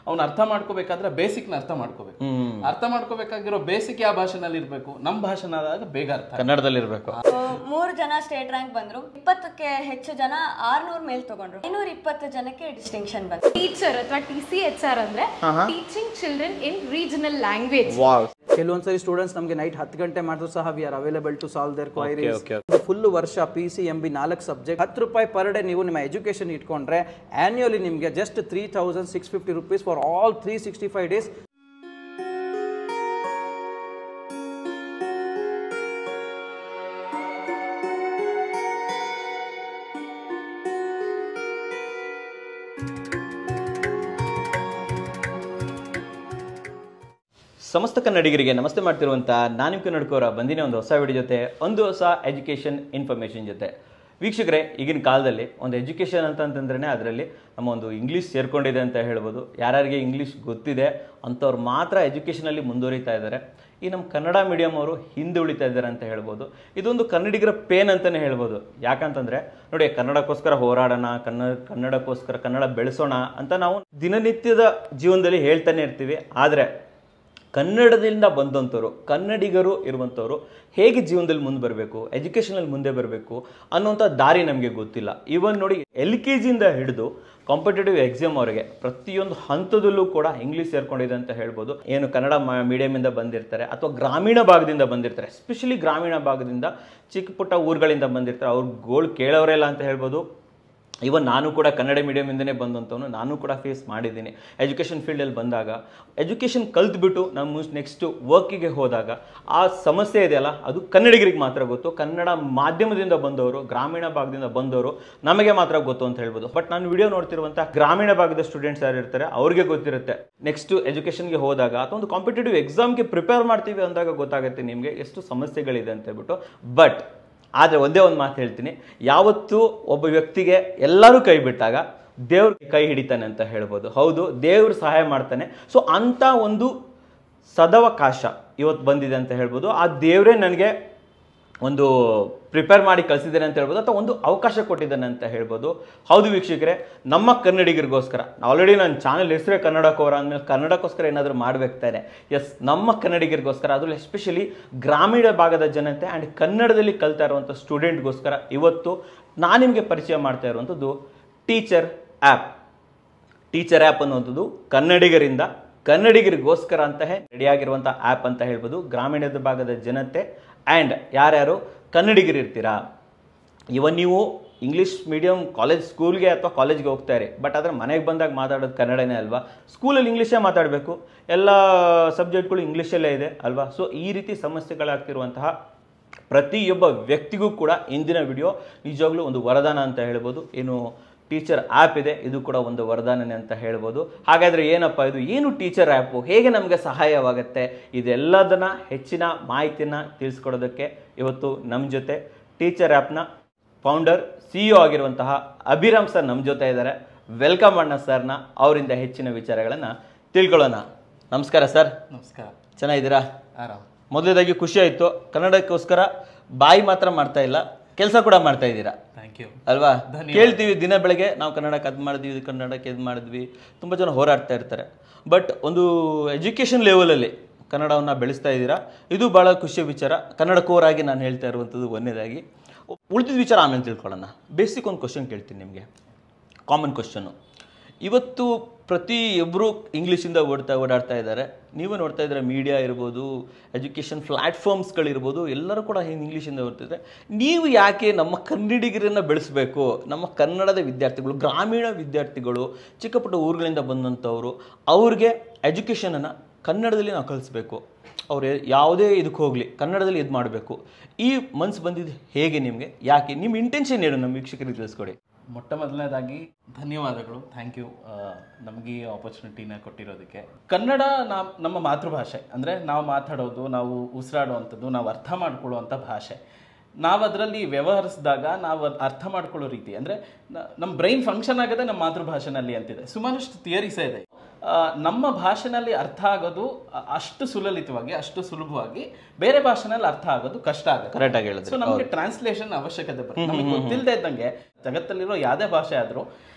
ಅವ್ನು ಅರ್ಥ ಮಾಡ್ಕೋಬೇಕಾದ್ರೆ ಬೇಸಿಕ್ನ ಅರ್ಥ ಮಾಡ್ಕೋಬೇಕು ಅರ್ಥ ಮಾಡ್ಕೋಬೇಕಾಗಿರೋ ಬೇಸಿಕ್ ಯಾವ ಭಾಷೆನಲ್ಲಿ ಇರಬೇಕು ನಮ್ಮ ಭಾಷೆನ ಆದಾಗ ಬೇಗ ಅರ್ಥ ಆಗುತ್ತೆ. ಕನ್ನಡದಲ್ಲಿರ್ಬೇಕು So, ಮೂರು ಜನ ಸ್ಟೇಟ್ ರ್ಯಾಂಕ್ ಬಂದ್ರು ಇಪ್ಪತ್ತಕ್ಕೆ ಹೆಚ್ಚು ಜನ ಆರ್ನೂರ್ ಮೇಲ್ ತಗೊಂಡ್ರು ಇನ್ನೂರ ಇಪ್ಪತ್ತು ಜನಕ್ಕೆ ಡಿಸ್ಟಿಂಕ್ಷನ್ ಬಂತು ಟೀಚರ್ ಅಥವಾ ಟಿ ಸಿ ಎಚ್ ಆರ್ ಅಂದ್ರೆ teaching children in regional language ಕೆಲವೊಂದ್ಸರಿ ಸ್ಟೂಡೆಂಟ್ಸ್ ನಮಗೆ ನೈಟ್ ಹತ್ತು ಗಂಟೆ ಮಾಡಿದ್ರು ಸಹ we are available to solve their queries okay, full ವರ್ಷ ಪಿ ಸಿ ಎಂ ಬಿ ನಾಲ್ಕು ಸಬ್ಜೆಕ್ಟ್ ಹತ್ತು ರೂಪಾಯಿ ಪರ್ ಡೇ ನೀವು ನಿಮ್ಮ ಎಜುಕೇಶನ್ ಇಟ್ಕೊಂಡ್ರೆ ಆನ್ಯುವಲಿ ನಿಮಗೆ just three thousand six fifty rupees for all three sixty five days ಸಮಸ್ತ ಕನ್ನಡಿಗರಿಗೆ ನಮಸ್ತೆ ಮಾಡ್ತಿರುವಂಥ ನಾನು ನಿಮ್ಮ ಕನ್ನಡಕವರ ಬಂದಿನ ಒಂದು ಹೊಸ ವಿಡಿಯೋ ಜೊತೆ ಒಂದು ಹೊಸ ಎಜುಕೇಷನ್ ಇನ್ಫಾರ್ಮೇಷನ್ ಜೊತೆ ವೀಕ್ಷಕರೇ ಈಗಿನ ಕಾಲದಲ್ಲಿ ಒಂದು ಎಜುಕೇಷನ್ ಅಂತಂತಂದ್ರೆ ಅದರಲ್ಲಿ ನಮ್ಮ ಒಂದು ಇಂಗ್ಲೀಷ್ ಸೇರ್ಕೊಂಡಿದೆ ಅಂತ ಹೇಳ್ಬೋದು ಯಾರ್ಯಾರಿಗೆ ಇಂಗ್ಲೀಷ್ ಗೊತ್ತಿದೆ ಅಂಥವ್ರು ಮಾತ್ರ ಎಜುಕೇಷನಲ್ಲಿ ಮುಂದುವರಿತಾ ಇದ್ದಾರೆ ಈ ನಮ್ಮ ಕನ್ನಡ ಮೀಡಿಯಂ ಅವರು ಹಿಂದೆ ಉಳಿತಾ ಇದ್ದಾರೆ ಅಂತ ಹೇಳ್ಬೋದು ಇದೊಂದು ಕನ್ನಡಿಗರ ಪೇನ್ ಅಂತಲೇ ಹೇಳ್ಬೋದು ಯಾಕಂತಂದರೆ ನೋಡಿ ಕನ್ನಡಕ್ಕೋಸ್ಕರ ಹೋರಾಡೋಣ ಕನ್ನಡ ಕನ್ನಡಕ್ಕೋಸ್ಕರ ಕನ್ನಡ ಬೆಳೆಸೋಣ ಅಂತ ನಾವು ದಿನನಿತ್ಯದ ಜೀವನದಲ್ಲಿ ಹೇಳ್ತಾನೆ ಇರ್ತೀವಿ ಆದರೆ ಕನ್ನಡದಿಂದ ಬಂದಂಥವ್ರು ಕನ್ನಡಿಗರು ಇರುವಂಥವ್ರು ಹೇಗೆ ಜೀವನದಲ್ಲಿ ಮುಂದೆ ಬರಬೇಕು ಎಜುಕೇಷನಲ್ಲಿ ಮುಂದೆ ಬರಬೇಕು ಅನ್ನೋಂಥ ದಾರಿ ನಮಗೆ ಗೊತ್ತಿಲ್ಲ ಇವನ್ ನೋಡಿ ಎಲ್ ಕೆ ಜಿಯಿಂದ ಹಿಡಿದು ಕಾಂಪಿಟೇಟಿವ್ ಎಕ್ಸಾಮ್ ಅವರಿಗೆ ಪ್ರತಿಯೊಂದು ಹಂತದಲ್ಲೂ ಕೂಡ ಇಂಗ್ಲೀಷ್ ಸೇರ್ಕೊಂಡಿದೆ ಅಂತ ಹೇಳ್ಬೋದು ಏನು ಕನ್ನಡ ಮೀಡಿಯಮಿಂದ ಬಂದಿರ್ತಾರೆ ಅಥವಾ ಗ್ರಾಮೀಣ ಭಾಗದಿಂದ ಬಂದಿರ್ತಾರೆ ಎಸ್ಪೆಷಲಿ ಗ್ರಾಮೀಣ ಭಾಗದಿಂದ ಚಿಕ್ಕ ಪುಟ್ಟ ಊರುಗಳಿಂದ ಬಂದಿರ್ತಾರೆ ಅವ್ರ ಗೋಳು ಕೇಳೋರೇ ಇಲ್ಲ ಅಂತ ಹೇಳ್ಬೋದು ಇವನ್ ನಾನು ಕೂಡ ಕನ್ನಡ ಮೀಡಿಯಮಿಂದನೇ ಬಂದಂಥವನು ನಾನು ಕೂಡ ಫೇಸ್ ಮಾಡಿದ್ದೀನಿ ಎಜುಕೇಷನ್ ಫೀಲ್ಡಲ್ಲಿ ಬಂದಾಗ ಎಜುಕೇಷನ್ ಕಲ್ತ್ಬಿಟ್ಟು ನಮ್ಮ ನೆಕ್ಸ್ಟ್ ವರ್ಕಿಗೆ ಹೋದಾಗ ಆ ಸಮಸ್ಯೆ ಇದೆಯಲ್ಲ ಅದು ಕನ್ನಡಿಗರಿಗೆ ಮಾತ್ರ ಗೊತ್ತು ಕನ್ನಡ ಮಾಧ್ಯಮದಿಂದ ಬಂದವರು ಗ್ರಾಮೀಣ ಭಾಗದಿಂದ ಬಂದವರು ನಮಗೆ ಮಾತ್ರ ಗೊತ್ತು ಅಂತ ಹೇಳ್ಬೋದು ಬಟ್ ನಾನು ವಿಡಿಯೋ ನೋಡ್ತಿರುವಂಥ ಗ್ರಾಮೀಣ ಭಾಗದ ಸ್ಟೂಡೆಂಟ್ಸ್ ಯಾರು ಇರ್ತಾರೆ ಅವ್ರಿಗೆ ಗೊತ್ತಿರುತ್ತೆ ನೆಕ್ಸ್ಟ್ ಎಜುಕೇಷನ್ಗೆ ಹೋದಾಗ ಅಥವಾ ಒಂದು ಕಾಂಪಿಟೇಟಿವ್ ಎಕ್ಸಾಮ್ಗೆ ಪ್ರಿಪೇರ್ ಮಾಡ್ತೀವಿ ಅಂದಾಗ ಗೊತ್ತಾಗುತ್ತೆ ನಿಮಗೆ ಎಷ್ಟು ಸಮಸ್ಯೆಗಳಿದೆ ಅಂತ ಹೇಳ್ಬಿಟ್ಟು ಬಟ್ ಆದರೆ ಒಂದೇ ಒಂದು ಮಾತು ಹೇಳ್ತೀನಿ ಯಾವತ್ತೂ ಒಬ್ಬ ವ್ಯಕ್ತಿಗೆ ಎಲ್ಲರೂ ಕೈ ಬಿಟ್ಟಾಗ ದೇವ್ರ ಕೈ ಹಿಡಿತಾನೆ ಅಂತ ಹೇಳ್ಬೋದು ಹೌದು ದೇವ್ರು ಸಹಾಯ ಮಾಡ್ತಾನೆ ಸೊ ಅಂಥ ಒಂದು ಸದವಕಾಶ ಇವತ್ತು ಬಂದಿದೆ ಅಂತ ಹೇಳ್ಬೋದು ಆ ದೇವರೇ ನನಗೆ ಒಂದು ಪ್ರಿಪೇರ್ ಮಾಡಿ ಕಳಿಸಿದ್ದೇನೆ ಅಂತ ಹೇಳ್ಬೋದು ಅಥವಾ ಒಂದು ಅವಕಾಶ ಕೊಟ್ಟಿದ್ದಾನೆ ಅಂತ ಹೇಳ್ಬೋದು ಹೌದು ವೀಕ್ಷಕರೇ ನಮ್ಮ ಕನ್ನಡಿಗರಿಗೋಸ್ಕರ ಆಲ್ರೆಡಿ ನನ್ನ ಚಾನಲ್ ಹೆಸರೇ ಕನ್ನಡಕ್ಕೋರ ಅಂದಮೇಲೆ ಕನ್ನಡಕ್ಕೋಸ್ಕರ ಏನಾದರೂ ಮಾಡಬೇಕಾರೆ ಎಸ್ ನಮ್ಮ ಕನ್ನಡಿಗರಿಗೋಸ್ಕರ ಅದರಲ್ಲೂ ಎಸ್ಪೆಷಲಿ ಗ್ರಾಮೀಣ ಭಾಗದ ಜನತೆ ಆ್ಯಂಡ್ ಕನ್ನಡದಲ್ಲಿ ಕಲ್ತಾ ಇರುವಂಥ ಸ್ಟೂಡೆಂಟ್ಗೋಸ್ಕರ ಇವತ್ತು ನಾನು ನಿಮಗೆ ಪರಿಚಯ ಮಾಡ್ತಾ ಇರುವಂಥದ್ದು ಟೀಚರ್ ಆ್ಯಪ್ ಟೀಚರ್ ಆ್ಯಪ್ ಅನ್ನುವಂಥದ್ದು ಕನ್ನಡಿಗರಿಂದ ಕನ್ನಡಿಗರಿಗೋಸ್ಕರ ಅಂತಹ ರೆಡಿಯಾಗಿರುವಂಥ ಆ್ಯಪ್ ಅಂತ ಹೇಳ್ಬೋದು ಗ್ರಾಮೀಣದ ಭಾಗದ ಜನತೆ ಆ್ಯಂಡ್ ಯಾರ್ಯಾರು ಕನ್ನಡಿಗರಿರ್ತೀರಾ ಇವನ್ ನೀವು ಇಂಗ್ಲೀಷ್ ಮೀಡಿಯಂ ಕಾಲೇಜ್ ಸ್ಕೂಲ್ಗೆ ಅಥವಾ ಕಾಲೇಜ್ಗೆ ಹೋಗ್ತಾ ಇರಿ ಬಟ್ ಆದರೆ ಮನೆಗೆ ಬಂದಾಗ ಮಾತಾಡೋದು ಕನ್ನಡನೇ ಅಲ್ವಾ ಸ್ಕೂಲಲ್ಲಿ ಇಂಗ್ಲೀಷೇ ಮಾತಾಡಬೇಕು ಎಲ್ಲ ಸಬ್ಜೆಕ್ಟ್ಗಳು ಇಂಗ್ಲೀಷಲ್ಲೇ ಇದೆ ಅಲ್ವಾ ಸೊ ಈ ರೀತಿ ಸಮಸ್ಯೆಗಳಾಗ್ತಿರುವಂತಹ ಪ್ರತಿಯೊಬ್ಬ ವ್ಯಕ್ತಿಗೂ ಕೂಡ ಇಂದಿನ ವಿಡಿಯೋ ನಿಜವಾಗ್ಲೂ ಒಂದು ವರದಾನ ಅಂತ ಹೇಳ್ಬೋದು ಏನು ಟೀಚರ್ ಆ್ಯಪ್ ಇದೆ ಇದು ಕೂಡ ಒಂದು ವರದಾನನೇ ಅಂತ ಹೇಳ್ಬೋದು ಹಾಗಾದರೆ ಏನಪ್ಪ ಇದು ಏನು ಟೀಚರ್ ಆ್ಯಪು ಹೇಗೆ ನಮಗೆ ಸಹಾಯವಾಗುತ್ತೆ ಇದೆಲ್ಲದನ್ನ ಹೆಚ್ಚಿನ ಮಾಹಿತಿನ ತಿಳಿಸ್ಕೊಡೋದಕ್ಕೆ ಇವತ್ತು ನಮ್ಮ ಜೊತೆ ಟೀಚರ್ ಆ್ಯಪ್ನ ಫೌಂಡರ್ ಸಿ ಇ ಆಗಿರುವಂತಹ ಅಭಿರಾಮ್ ಸರ್ ನಮ್ಮ ಜೊತೆ ಇದ್ದಾರೆ ವೆಲ್ಕಮ್ ಅಣ್ಣ ಸರ್ನ ಅವರಿಂದ ಹೆಚ್ಚಿನ ವಿಚಾರಗಳನ್ನು ತಿಳ್ಕೊಳ್ಳೋಣ ನಮಸ್ಕಾರ ಸರ್ ನಮಸ್ಕಾರ ಚೆನ್ನಾಗಿದ್ದೀರಾ ಆರಾಮ್ ಮೊದಲನೇದಾಗಿ ಖುಷಿ ಆಯಿತು ಕನ್ನಡಕ್ಕೋಸ್ಕರ ಬಾಯಿ ಮಾತ್ರ ಮಾಡ್ತಾ ಇಲ್ಲ ಕೆಲಸ ಕೂಡ ಮಾಡ್ತಾ ಇದ್ದೀರಾ ಥ್ಯಾಂಕ್ ಯು ಅಲ್ವಾ ಕೇಳ್ತೀವಿ ದಿನ ಬೆಳಗ್ಗೆ ನಾವು ಕನ್ನಡಕ್ಕೆ ಅದು ಮಾಡಿದ್ವಿ ಇದು ಕನ್ನಡಕ್ಕೆ ಇದು ಮಾಡಿದ್ವಿ ತುಂಬ ಜನ ಹೋರಾಡ್ತಾ ಇರ್ತಾರೆ ಬಟ್ ಒಂದು ಎಜುಕೇಷನ್ ಲೆವೆಲಲ್ಲಿ ಕನ್ನಡವನ್ನು ಬೆಳೆಸ್ತಾ ಇದ್ದೀರಾ ಇದು ಭಾಳ ಖುಷಿಯ ವಿಚಾರ ಕನ್ನಡ ಕೋರಾಗಿ ನಾನು ಹೇಳ್ತಾ ಇರುವಂಥದ್ದು ಒಂದನೇದಾಗಿ ಉಳಿದಿದ್ದ ವಿಚಾರ ಆಮೇಲೆ ತಿಳ್ಕೊಳ್ಳೋಣ ಬೇಸಿಕ್ ಒಂದು ಕ್ವಶನ್ ಕೇಳ್ತೀನಿ ನಿಮಗೆ ಕಾಮನ್ ಕ್ವಶನ್ನು ಇವತ್ತು ಪ್ರತಿಯೊಬ್ಬರು ಇಂಗ್ಲೀಷಿಂದ ಓಡ್ತಾ ಓಡಾಡ್ತಾ ಇದ್ದಾರೆ ನೀವು ನೋಡ್ತಾ ಇದ್ದಾರೆ ಮೀಡಿಯಾ ಇರ್ಬೋದು ಎಜುಕೇಷನ್ ಪ್ಲ್ಯಾಟ್ಫಾರ್ಮ್ಸ್ಗಳಿರ್ಬೋದು ಎಲ್ಲರೂ ಕೂಡ ಹಿಂಗೆ ಇಂಗ್ಲೀಷಿಂದ ಓಡ್ತಿದ್ರೆ ನೀವು ಯಾಕೆ ನಮ್ಮ ಕನ್ನಡಿಗರನ್ನು ಬೆಳೆಸಬೇಕು ನಮ್ಮ ಕನ್ನಡದ ವಿದ್ಯಾರ್ಥಿಗಳು ಗ್ರಾಮೀಣ ವಿದ್ಯಾರ್ಥಿಗಳು ಚಿಕ್ಕ ಪುಟ್ಟ ಊರುಗಳಿಂದ ಬಂದಂಥವ್ರು ಅವ್ರಿಗೆ ಎಜುಕೇಷನನ್ನು ಕನ್ನಡದಲ್ಲಿ ನಾವು ಕಲಿಸ್ಬೇಕು ಅವ್ರು ಯಾವುದೇ ಇದಕ್ಕೆ ಹೋಗಲಿ ಕನ್ನಡದಲ್ಲಿ ಇದು ಮಾಡಬೇಕು ಈ ಮನ್ಸು ಬಂದಿದ್ದು ಹೇಗೆ ನಿಮಗೆ ಯಾಕೆ ನಿಮ್ಮ ಇಂಟೆನ್ಷನ್ ಏನು ನಮ್ಮ ವೀಕ್ಷಕರಿಗೆ ತಿಳಿಸ್ಕೊಡಿ ಮೊಟ್ಟ ಮೊದಲನೇದಾಗಿ ಧನ್ಯವಾದಗಳು ಥ್ಯಾಂಕ್ ಯು ನಮಗೆ ಈ ಆಪರ್ಚುನಿಟಿನ ಕೊಟ್ಟಿರೋದಕ್ಕೆ ಕನ್ನಡ ನಾ- ನಮ್ಮ ಮಾತೃಭಾಷೆ ಅಂದರೆ ನಾವು ಮಾತಾಡೋದು ನಾವು ಉಸಿರಾಡುವಂಥದ್ದು ನಾವು ಅರ್ಥ ಮಾಡ್ಕೊಳ್ಳುವಂಥ ಭಾಷೆ ನಾವು ಅದರಲ್ಲಿ ವ್ಯವಹರಿಸಿದಾಗ ನಾವು ಅದ್ ಅರ್ಥ ಮಾಡ್ಕೊಳ್ಳೋ ರೀತಿ ಅಂದರೆ ನಮ್ಮ ಬ್ರೈನ್ ಫಂಕ್ಷನ್ ಆಗೋದೇ ನಮ್ಮ ಮಾತೃಭಾಷೆನಲ್ಲಿ ಅಂತಿದೆ ಸುಮಾರಷ್ಟು ಥಿಯರೀಸೇ ಇದೆ ಆ, ನಮ್ಮ ಭಾಷೆನಲ್ಲಿ ಅರ್ಥ ಆಗೋದು ಅ- ಅಷ್ಟು ಸುಲಲಿತವಾಗಿ ಅಷ್ಟು ಸುಲಭವಾಗಿ ಬೇರೆ ಭಾಷೆನಲ್ಲಿ ಅರ್ಥ ಆಗೋದು ಕಷ್ಟ ಆಗುತ್ತೆ ಕರೆಕ್ಟಾಗಿ ಹೇಳಿದ್ರೆ ಸೊ ನಮಗೆ ಟ್ರಾನ್ಸ್ಲೇಷನ್ ಅವಶ್ಯಕತೆ ಬರುತ್ತೆ ನಮಗೆ ಗೊತ್ತಿಲ್ಲದೆ ಇದ್ದಂಗೆ ಜಗತ್ತಲ್ಲಿರೋ ಯಾವುದೇ ಭಾಷೆ ಆದರೂ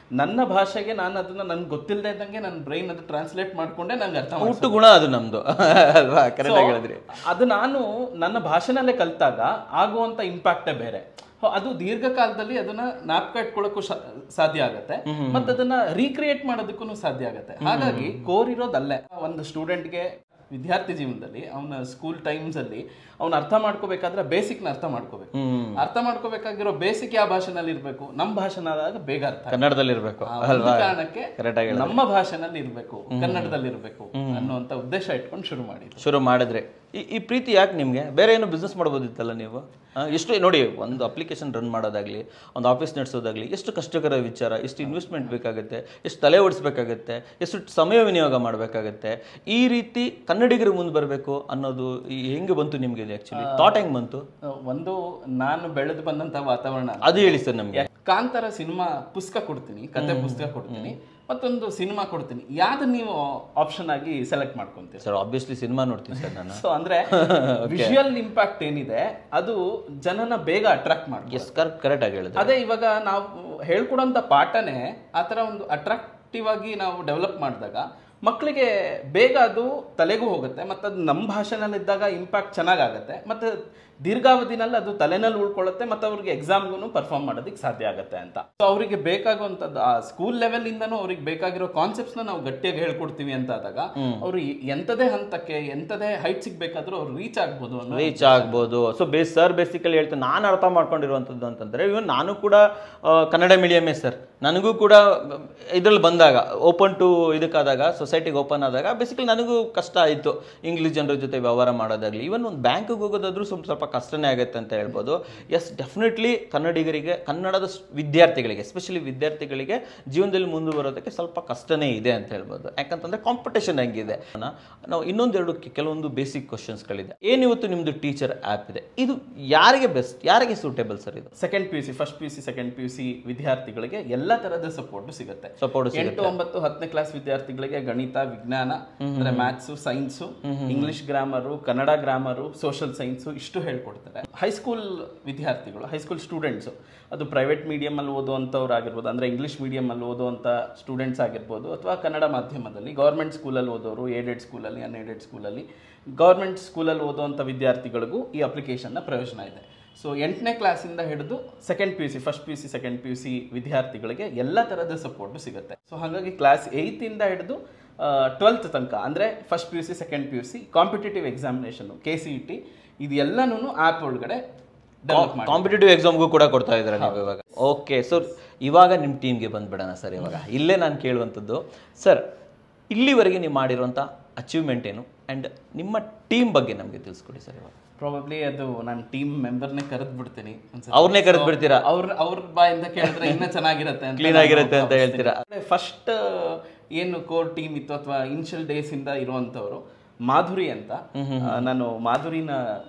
ನನ್ನ ಭಾಷೆಗೆ ನಾನು ಅದನ್ನ ನನ್ಗೆ ಗೊತ್ತಿಲ್ಲದೆ ಇದ್ದಂಗೆ ನನ್ನ ಬ್ರೈನ್ ಅದು ಟ್ರಾನ್ಸ್ಲೇಟ್ ಮಾಡ್ಕೊಂಡೆ ನಂಗೆ ಅರ್ಥ ಮಾಡ್ಸೋದು. ಹುಟ್ಟು ಗುಣ ಅದು ನಮ್ದು ಅಲ್ವಾ ಕರೆಕ್ಟ್ ಆಗಿ ಹೇಳಿದ್ರಿ ಅದು ನಾನು ನನ್ನ ಭಾಷೆನಲ್ಲೇ ಕಲ್ತಾಗ ಆಗುವಂತ ಇಂಪ್ಯಾಕ್ಟೇ ಬೇರೆ ಹೋ, ಅದು ದೀರ್ಘಕಾಲದಲ್ಲಿ ಅದನ್ನ ಜ್ಞಾಪಕ ಇಟ್ಕೊಳ್ಳೋಕ್ಕೂ ಶಾ- ಸಾಧ್ಯ ಆಗತ್ತೆ ಮತ್ತೆ ಅದನ್ನ ರೀಕ್ರಿಯೇಟ್ ಮಾಡೋದಕ್ಕೂ ಸಾಧ್ಯ ಆಗತ್ತೆ ಹಾಗಾಗಿ ಕೋರ್ ಇರೋದಲ್ಲೇ ಒಂದು ಸ್ಟೂಡೆಂಟ್ಗೆ ವಿದ್ಯಾರ್ಥಿ ಜೀವನದಲ್ಲಿ ಅವನ ಸ್ಕೂಲ್ ಟೈಮ್ಸ್ ಅಲ್ಲಿ ಅವ್ನ ಅರ್ಥ ಮಾಡ್ಕೋಬೇಕಾದ್ರೆ ಬೇಸಿಕ್ನ ಅರ್ಥ ಮಾಡ್ಕೋಬೇಕು ಅರ್ಥ ಮಾಡ್ಕೋಬೇಕಾಗಿರೋ ಬೇಸಿಕ್ ಯಾವ ಭಾಷೆನಲ್ಲಿ ಇರ್ಬೇಕು ನಮ್ಮ ಭಾಷೆನಾದಾಗ ಬೇಗ ಅರ್ಥ ಆಗತ್ತೆ. ಕನ್ನಡದಲ್ಲಿ ಇರ್ಬೇಕು ಆ ಒಂದು ಅಲ್ವಾ ಕಾರಣಕ್ಕೆ ಕರೆಕ್ಟ್ ಆಗಿ ನಮ್ಮ ಭಾಷೆನಲ್ಲಿ ಇರ್ಬೇಕು ಕನ್ನಡದಲ್ಲಿ ಇರ್ಬೇಕು ಅನ್ನುವಂತ ಉದ್ದೇಶ ಇಟ್ಕೊಂಡು ಶುರು ಮಾಡಿದ್ದು ಶುರು ಮಾಡಿದ್ರೆ ಈ ಈ ಪ್ರೀತಿ ಯಾಕೆ ನಿಮಗೆ ಬೇರೆ ಏನೋ ಬಿಸ್ನೆಸ್ ಮಾಡ್ಬೋದಿತ್ತಲ್ಲ ನೀವು ಆ, ಎಷ್ಟು ನೋಡಿ ಒಂದು ಅಪ್ಲಿಕೇಶನ್ ರನ್ ಮಾಡೋದಾಗ್ಲಿ ಒಂದು ಆಫೀಸ್ ನಡೆಸೋದಾಗ್ಲಿ ಎಷ್ಟು ಕಷ್ಟಕರ ವಿಚಾರ ಎಷ್ಟು ಇನ್ವೆಸ್ಟ್ಮೆಂಟ್ ಬೇಕಾಗುತ್ತೆ ಎಷ್ಟು ತಲೆ ಓಡಿಸ್ಬೇಕಾಗತ್ತೆ ಎಷ್ಟು ಸಮಯ ವಿನಿಯೋಗ ಮಾಡಬೇಕಾಗತ್ತೆ ಈ ರೀತಿ ಕನ್ನಡಿಗರು ಮುಂದೆ ಬರಬೇಕು ಅನ್ನೋದು ಈ ಹೆಂಗೆ ಬಂತು ನಿಮಗೆ ಆ್ಯಕ್ಚುಲಿ ಥಾಟ್ ಹೆಂಗೆ ಬಂತು ಆ, ಒಂದು ನಾನು ಬೆಳೆದು ಬಂದಂತ ವಾತಾವರಣ ಅದು ಹೇಳಿ ಸರ್ ನಮಗೆ ಕಾಂತಾರ ಸಿನಿಮಾ ಪುಸ್ತಕ ಕೊಡ್ತೀನಿ ಕತೆ ಪುಸ್ತಕ ಕೊಡ್ತೀನಿ ಮತ್ತೊಂದು ಸಿನಿಮಾ ಕೊಡ್ತೀನಿ ಯಾವ್ದು ನೀವು ಆಪ್ಷನ್ ಆಗಿ ಸೆಲೆಕ್ಟ್ ಮಾಡ್ಕೊಂತೀರಿ ಸರ್ ಆಬ್ವಿಯಸ್ಲಿ ಸಿನಿಮಾ ನೋಡ್ತೀನಿ ಸರ್ ನಾನು ಸೊ ಅಂದ್ರೆ ವಿಜುವಲ್ ಇಂಪ್ಯಾಕ್ಟ್ ಏನಿದೆ ಅದು ಜನನ ಬೇಗ ಅಟ್ರಾಕ್ಟ್ ಮಾಡ್ತಾರೆ ಎಸ್ ಕರೆಕ್ಟ್ ಕರೆಕ್ಟ್ ಆಗಿ ಹೇಳಿದ್ರೆ ಅದೇ ಇವಾಗ ನಾವು ಹೇಳ್ಕೊಡೋಂಥ ಪಾಠನೇ ಆ ಥರ ಒಂದು ಅಟ್ರಾಕ್ಟಿವ್ ಆಗಿ ನಾವು ಡೆವಲಪ್ ಮಾಡಿದಾಗ ಮಕ್ಕಳಿಗೆ ಬೇಗ ಅದು ತಲೆಗೂ ಹೋಗುತ್ತೆ ಮತ್ತು ಅದು ನಮ್ಮ ಭಾಷೆನಲ್ಲಿದ್ದಾಗ ಇಂಪ್ಯಾಕ್ಟ್ ಚೆನ್ನಾಗಾಗತ್ತೆ ಮತ್ತು ದೀರ್ಘಾವಧಿನಲ್ಲಿ ಅದು ತಲೆನಲ್ಲಿ ಉಳ್ಕೊಳ್ಳುತ್ತೆ ಮತ್ತು ಅವ್ರಿಗೆ ಎಕ್ಸಾಮ್ಗೂ ಪರ್ಫಾರ್ಮ್ ಮಾಡೋದಕ್ಕೆ ಸಾಧ್ಯ ಆಗುತ್ತೆ ಅಂತ ಸೊ ಅವರಿಗೆ ಬೇಕಾಗುವಂಥದ್ದು ಆ ಸ್ಕೂಲ್ ಲೆವೆಲಿಂದನೂ ಅವ್ರಿಗೆ ಬೇಕಾಗಿರೋ ಕಾನ್ಸೆಪ್ಟ್ಸ್ನ ನಾವು ಗಟ್ಟಿಯಾಗಿ ಹೇಳ್ಕೊಡ್ತೀವಿ ಅಂತ ಆದಾಗ ಅವರು ಎಂಥದೇ ಹಂತಕ್ಕೆ ಎಂಥದೇ ಹೈಟ್ ಸಿಗ್ಬೇಕಾದ್ರೂ ಅವ್ರು ರೀಚ್ ಆಗ್ಬೋದು ಅನ್ನೋ ರೀಚ್ ಆಗ್ಬೋದು ಸೊ ಬೇಸ್ ಸರ್ ಬೇಸಿಕಲಿ ಹೇಳ್ತೀನಿ ನಾನು ಅರ್ಥ ಮಾಡ್ಕೊಂಡಿರುವಂಥದ್ದು ಅಂತಂದರೆ ಇವನ್ ನಾನು ಕೂಡ ಆ, ಕನ್ನಡ ಮೀಡಿಯಮೇ ಸರ್ ನನಗೂ ಕೂಡ ಇದ್ರಲ್ಲಿ ಬಂದಾಗ ಓಪನ್ ಟು ಇದಕ್ಕಾದಾಗ ಸೊಸೈಟಿಗೆ ಓಪನ್ ಆದಾಗ ಬೇಸಿಕಲಿ ನನಗೂ ಕಷ್ಟ ಆಯಿತು ಇಂಗ್ಲೀಷ್ ಜನರ ಜೊತೆ ವ್ಯವಹಾರ ಮಾಡೋದಾಗಲಿ ಈವನ್ ಒಂದು ಬ್ಯಾಂಕಿಗೆ ಹೋಗೋದಾದ್ರೂ ಸ್ವಲ್ಪ ಸ್ವಲ್ಪ ಕಷ್ಟನೇ ಆಗುತ್ತೆ ಅಂತ ಹೇಳ್ಬೋದು ಎಸ್ ಡೆಫಿನೆಟ್ಲಿ ಕನ್ನಡಿಗರಿಗೆ ಕನ್ನಡದ ಸ್- ವಿದ್ಯಾರ್ಥಿಗಳಿಗೆ ಎಸ್ಪೆಷಲಿ ವಿದ್ಯಾರ್ಥಿಗಳಿಗೆ ಜೀವನದಲ್ಲಿ ಮುಂದೆ ಬರೋದಕ್ಕೆ ಸ್ವಲ್ಪ ಕಷ್ಟನೇ ಇದೆ ಅಂತ ಹೇಳ್ಬೋದು ಯಾಕಂತಂದ್ರೆ ಕಾಂಪಿಟೇಷನ್ ಹೆಂಗಿದೆ ನಾ- ನಾವು ಇನ್ನೊಂದೆರಡು ಕೆ- ಕೆಲವೊಂದು ಬೇಸಿಕ್ ಕ್ವಶನ್ಸ್ಗಳಿದೆ ಏನಿವತ್ತು ನಿಮ್ಮದು ಟೀಚರ್ ಆ್ಯಪ್ ಇದೆ ಇದು ಯಾರಿಗೆ ಬೆಸ್ಟ್ ಯಾರಿಗೆ ಸೂಟೇಬಲ್ ಸರ್ ಇದು second P U C first P U C second P U C ವಿದ್ಯಾರ್ಥಿಗಳಿಗೆ ಎಲ್ಲ ತರಹದ ಸಪೋರ್ಟ್ ಸಿಗುತ್ತೆ ಸಪೋರ್ಟ್ ಎಂಟು ಒಂಬತ್ತು ಹತ್ತನೇ ಕ್ಲಾಸ್ ವಿದ್ಯಾರ್ಥಿಗಳಿಗೆ ಗಣಿತ ವಿಜ್ಞಾನ ಅಂದ್ರೆ maths science English grammar Kannada grammar social science ಇಷ್ಟು ಹೇಳ್ಕೊಡ್ತಾರೆ ಹೈಸ್ಕೂಲ್ ವಿದ್ಯಾರ್ಥಿಗಳು ಹೈಸ್ಕೂಲ್ ಸ್ಟೂಡೆಂಟ್ಸು ಅದು ಪ್ರೈವೇಟ್ ಮೀಡಿಯಮಲ್ಲಿ ಓದುವಂಥವ್ರು ಆಗಿರ್ಬೋದು ಅಂದರೆ ಇಂಗ್ಲೀಷ್ ಮೀಡಿಯಮಲ್ಲಿ ಓದುವಂಥ ಸ್ಟೂಡೆಂಟ್ಸ್ ಆಗಿರ್ಬೋದು ಅಥವಾ ಕನ್ನಡ ಮಾಧ್ಯಮದಲ್ಲಿ ಗೌರ್ಮೆಂಟ್ ಸ್ಕೂಲಲ್ಲಿ ಓದೋರು ಏಡೆಡ್ ಸ್ಕೂಲಲ್ಲಿ ಅನ್ಏಡೆಡ್ ಸ್ಕೂಲಲ್ಲಿ ಗೌರ್ಮೆಂಟ್ ಸ್ಕೂಲಲ್ಲಿ ಓದುವಂಥ ವಿದ್ಯಾರ್ಥಿಗಳಿಗೂ ಈ ಅಪ್ಲಿಕೇಶನ್ನ ಪ್ರಯೋಜನ ಇದೆ ಸೊ ಎಂಟನೇ ಕ್ಲಾಸಿಂದ ಹಿಡಿದು second P U C first P U C second P U C ವಿದ್ಯಾರ್ಥಿಗಳಿಗೆ ಎಲ್ಲ ಥರದ ಸಪೋರ್ಟು ಸಿಗುತ್ತೆ ಸೊ ಹಾಗಾಗಿ ಕ್ಲಾಸ್ ಏಯ್ತಿಂದ ಹಿಡಿದು ಟ್ವೆಲ್ತ್ ತನಕ ಅಂದರೆ first P U C second P U C competitive examination K C E T ಇದೆಲ್ಲನೂ ಆ್ಯಪ್ ಒಳಗಡೆ ಡೆವಲಪ್ ಮಾಡಿ ಕಾಂಪಿಟೇಟಿವ್ ಎಕ್ಸಾಮ್ಗೂ ಕೂಡ ಕೊಡ್ತಾ ಇದ್ದಾರೆ ನೀವು ಇವಾಗ ಓಕೆ ಸೊ ಇವಾಗ ನಿಮ್ಮ ಟೀಮ್ಗೆ ಬಂದ್ಬಿಡೋಣ ಸರ್ ಇವಾಗ ಇಲ್ಲೇ ನಾನು ಕೇಳುವಂಥದ್ದು ಸರ್ ಇಲ್ಲಿವರೆಗೆ ನೀವು ಮಾಡಿರುವಂಥ ಅಚೀವ್ಮೆಂಟ್ ಏನು ಆ್ಯಂಡ್ ನಿಮ್ಮ ಟೀಮ್ ಬಗ್ಗೆ ನಮಗೆ ತಿಳಿಸ್ಕೊಡಿ ಸರ್ ಇವಾಗ ಪ್ರಾಬಬ್ಲಿ ಅದು ನಾನು ಟೀಮ್ ಮೆಂಬರ್ನೇ ಕರೆದು ಬಿಡ್ತೀನಿ ಅವ್ರನ್ನೇ ಕರೆದು ಬಿಡ್ತೀರಾ ಅವ್ರ ಅವ್ರ ಬಾಯಿಂದ ಕೇಳಿದ್ರೆ ಇನ್ನೂ ಚೆನ್ನಾಗಿರುತ್ತೆ ಅಂತ Clean ಆಗಿರುತ್ತೆ ಅಂತ ಹೇಳ್ತೀರಾ? ಫಸ್ಟ್ ಏನು ಕೋರ್ ಟೀಮ್ ಇತ್ತು ಅಥವಾ ಇನಿಷಿಯಲ್ ಡೇಸ್ ಇಂದ ಇರುವಂತವ್ರು ಮಾಧುರಿ ಅಂತ ಆ, ನಾನು ಮಾಧುರಿನ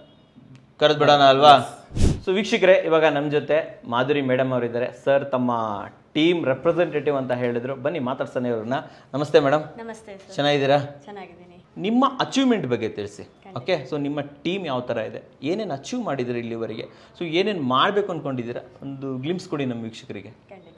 ಕರೆದು ಬಿಡೋಣ ಅಲ್ವಾ ಸೊ ವೀಕ್ಷಕರೇ ಇವಾಗ ನಮ್ಮ ಜೊತೆ ಮಾಧುರಿ ಮೇಡಮ್ ಅವರಿದ್ದಾರೆ ಸರ್ ತಮ್ಮ ಟೀಮ್ ರೆಪ್ರೆಸೆಂಟೇಟಿವ್ ಅಂತ ಹೇಳಿದ್ರು ಬನ್ನಿ ಮಾತಾಡ್ತಾನೆ ಇವ್ರನ್ನ ನಮಸ್ತೆ ಮೇಡಮ್ ನಮಸ್ತೆ ಸರ್ ಚೆನ್ನಾಗಿದ್ದೀರಾ ಚೆನ್ನಾಗಿದ್ದೀನಿ ನಿಮ್ಮ ಅಚೀವ್ಮೆಂಟ್ ಬಗ್ಗೆ ತಿಳಿಸಿ ಓಕೆ ಸೊ ನಿಮ್ಮ ಟೀಮ್ ಯಾವ ಥರ ಇದೆ ಏನೇನು ಅಚೀವ್ ಮಾಡಿದ್ದೀರಿ ಇಲ್ಲಿವರೆಗೆ ಸೊ ಏನೇನು ಮಾಡಬೇಕು ಅಂದ್ಕೊಂಡಿದ್ದೀರಾ ಒಂದು ಗ್ಲಿಮ್ಸ್ ಕೊಡಿ ನಮ್ಮ ವೀಕ್ಷಕರಿಗೆ ಖಂಡಿತ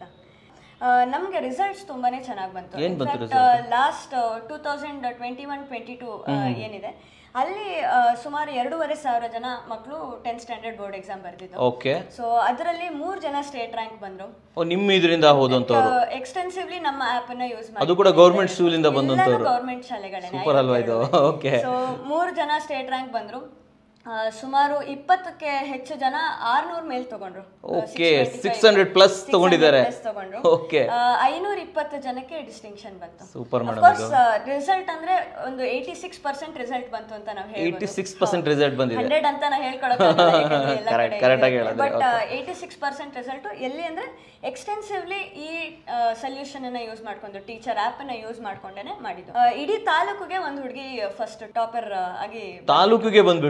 ನಮಗೆ ರಿಸಲ್ಟ್ಸ್ ತುಂಬಾನೇ ಚೆನ್ನಾಗಿ ಬಂತು ಏನ್ ಬಂತು last two thousand twenty one twenty two ಏನಿದೆ ಅಲ್ಲಿ ಆ, ಸುಮಾರು ಎರಡೂವರೆ ಸಾವಿರ ಜನ ಮಕ್ಕಳು ಟೆಂತ್ ಸ್ಟ್ಯಾಂಡರ್ಡ್ ಬೋರ್ಡ್ ಎಕ್ಸಾಮ್ ಬರೆದಿದ್ದು ಓಕೆ ಸೊ ಅದರಲ್ಲಿ ಮೂರು ಜನ ಸ್ಟೇಟ್ ರ್ಯಾಂಕ್ ಬಂದ್ರು ಓ ನಿಮ್ಮ ಇದರಿಂದ ಹೋದಂಥವ್ರು ಎಕ್ಸ್ಟೆನ್ಸಿವ್ಲಿ ನಮ್ಮ ಆಪ್ ಅನ್ನ ಯೂಸ್ ಅದು ಕೂಡ ಗೌರ್ಮೆಂಟ್ ಸ್ಕೂಲಿಂದ ಬಂದಂಥವ್ರು ಗೌರ್ಮೆಂಟ್ ಶಾಲೆಗಳೇ ಸೂಪರ್ ಅಲ್ವಾ ಇದು ಓಕೆ ಸೊ ಮೂರು ಜನ ಸ್ಟೇಟ್ ರ್ಯಾಂಕ್ ಬಂದ್ರು ಆ, ಸುಮಾರು ಇಪ್ಪತ್ತಕ್ಕೆ ಹೆಚ್ಚು ಜನ ಆರ್ನೂರ್ ಮೇಲ್ ತಗೊಂಡ್ರು Okay, 600 plus ತಗೊಂಡಿದ್ದಾರೆ. ತಗೊಂಡ್ರು Okay. ಐನೂರ ಇಪ್ಪತ್ತು ಜನಕ್ಕೆ ಡಿಸ್ಟಿಂಕ್ಷನ್ ಬಂತು ಸೂಪರ್ ಮೇಡಮ್ ಕೋರ್ಸ್ ರಿಸಲ್ಟ್ ಅಂದ್ರೆ ಒಂದು ಏಯ್ಟಿ ಸಿಕ್ಸ್ ಪರ್ಸೆಂಟ್ ರಿಸಲ್ಟ್ ಬಂತು ಅಂತ ನಾವು ಏಯ್ಟಿ ಸಿಕ್ಸ್ ಪರ್ಸೆಂಟ್ ರಿಸಲ್ಟ್ ಬಂದಿದೆ ಹಂಡ್ರೆಡ್ ಅಂತ ನಾವು Correct, correct ಆಗಿ ಹೇಳ್ಕೊಳಕ್ ಹೇಳಿದ್ರಿ, but eighty six percent result ಎಲ್ಲಿ ಅಂದ್ರೆ ಎಕ್ಸ್ಟೆನ್ಸಿವ್ಲಿ ಈ ಸೊಲ್ಯೂಷನ್ ಅನ್ನ ಯೂಸ್ ಮಾಡ್ಕೊಂಡು ಟೀಚರ್ ಆಪ್ ಅನ್ನ ಯೂಸ್ ಮಾಡ್ಕೊಂಡೇನೆ ಮಾಡಿದ್ದು ಆ, ಇಡೀ ತಾಲೂಕಿಗೆ ಒಂದು ಹುಡುಗಿ ಫಸ್ಟ್ ಟಾಪರ್ ಆಗಿ ತಾಲೂಕಿಗೆ ಬಂದ್ಬಿಟ್ಲು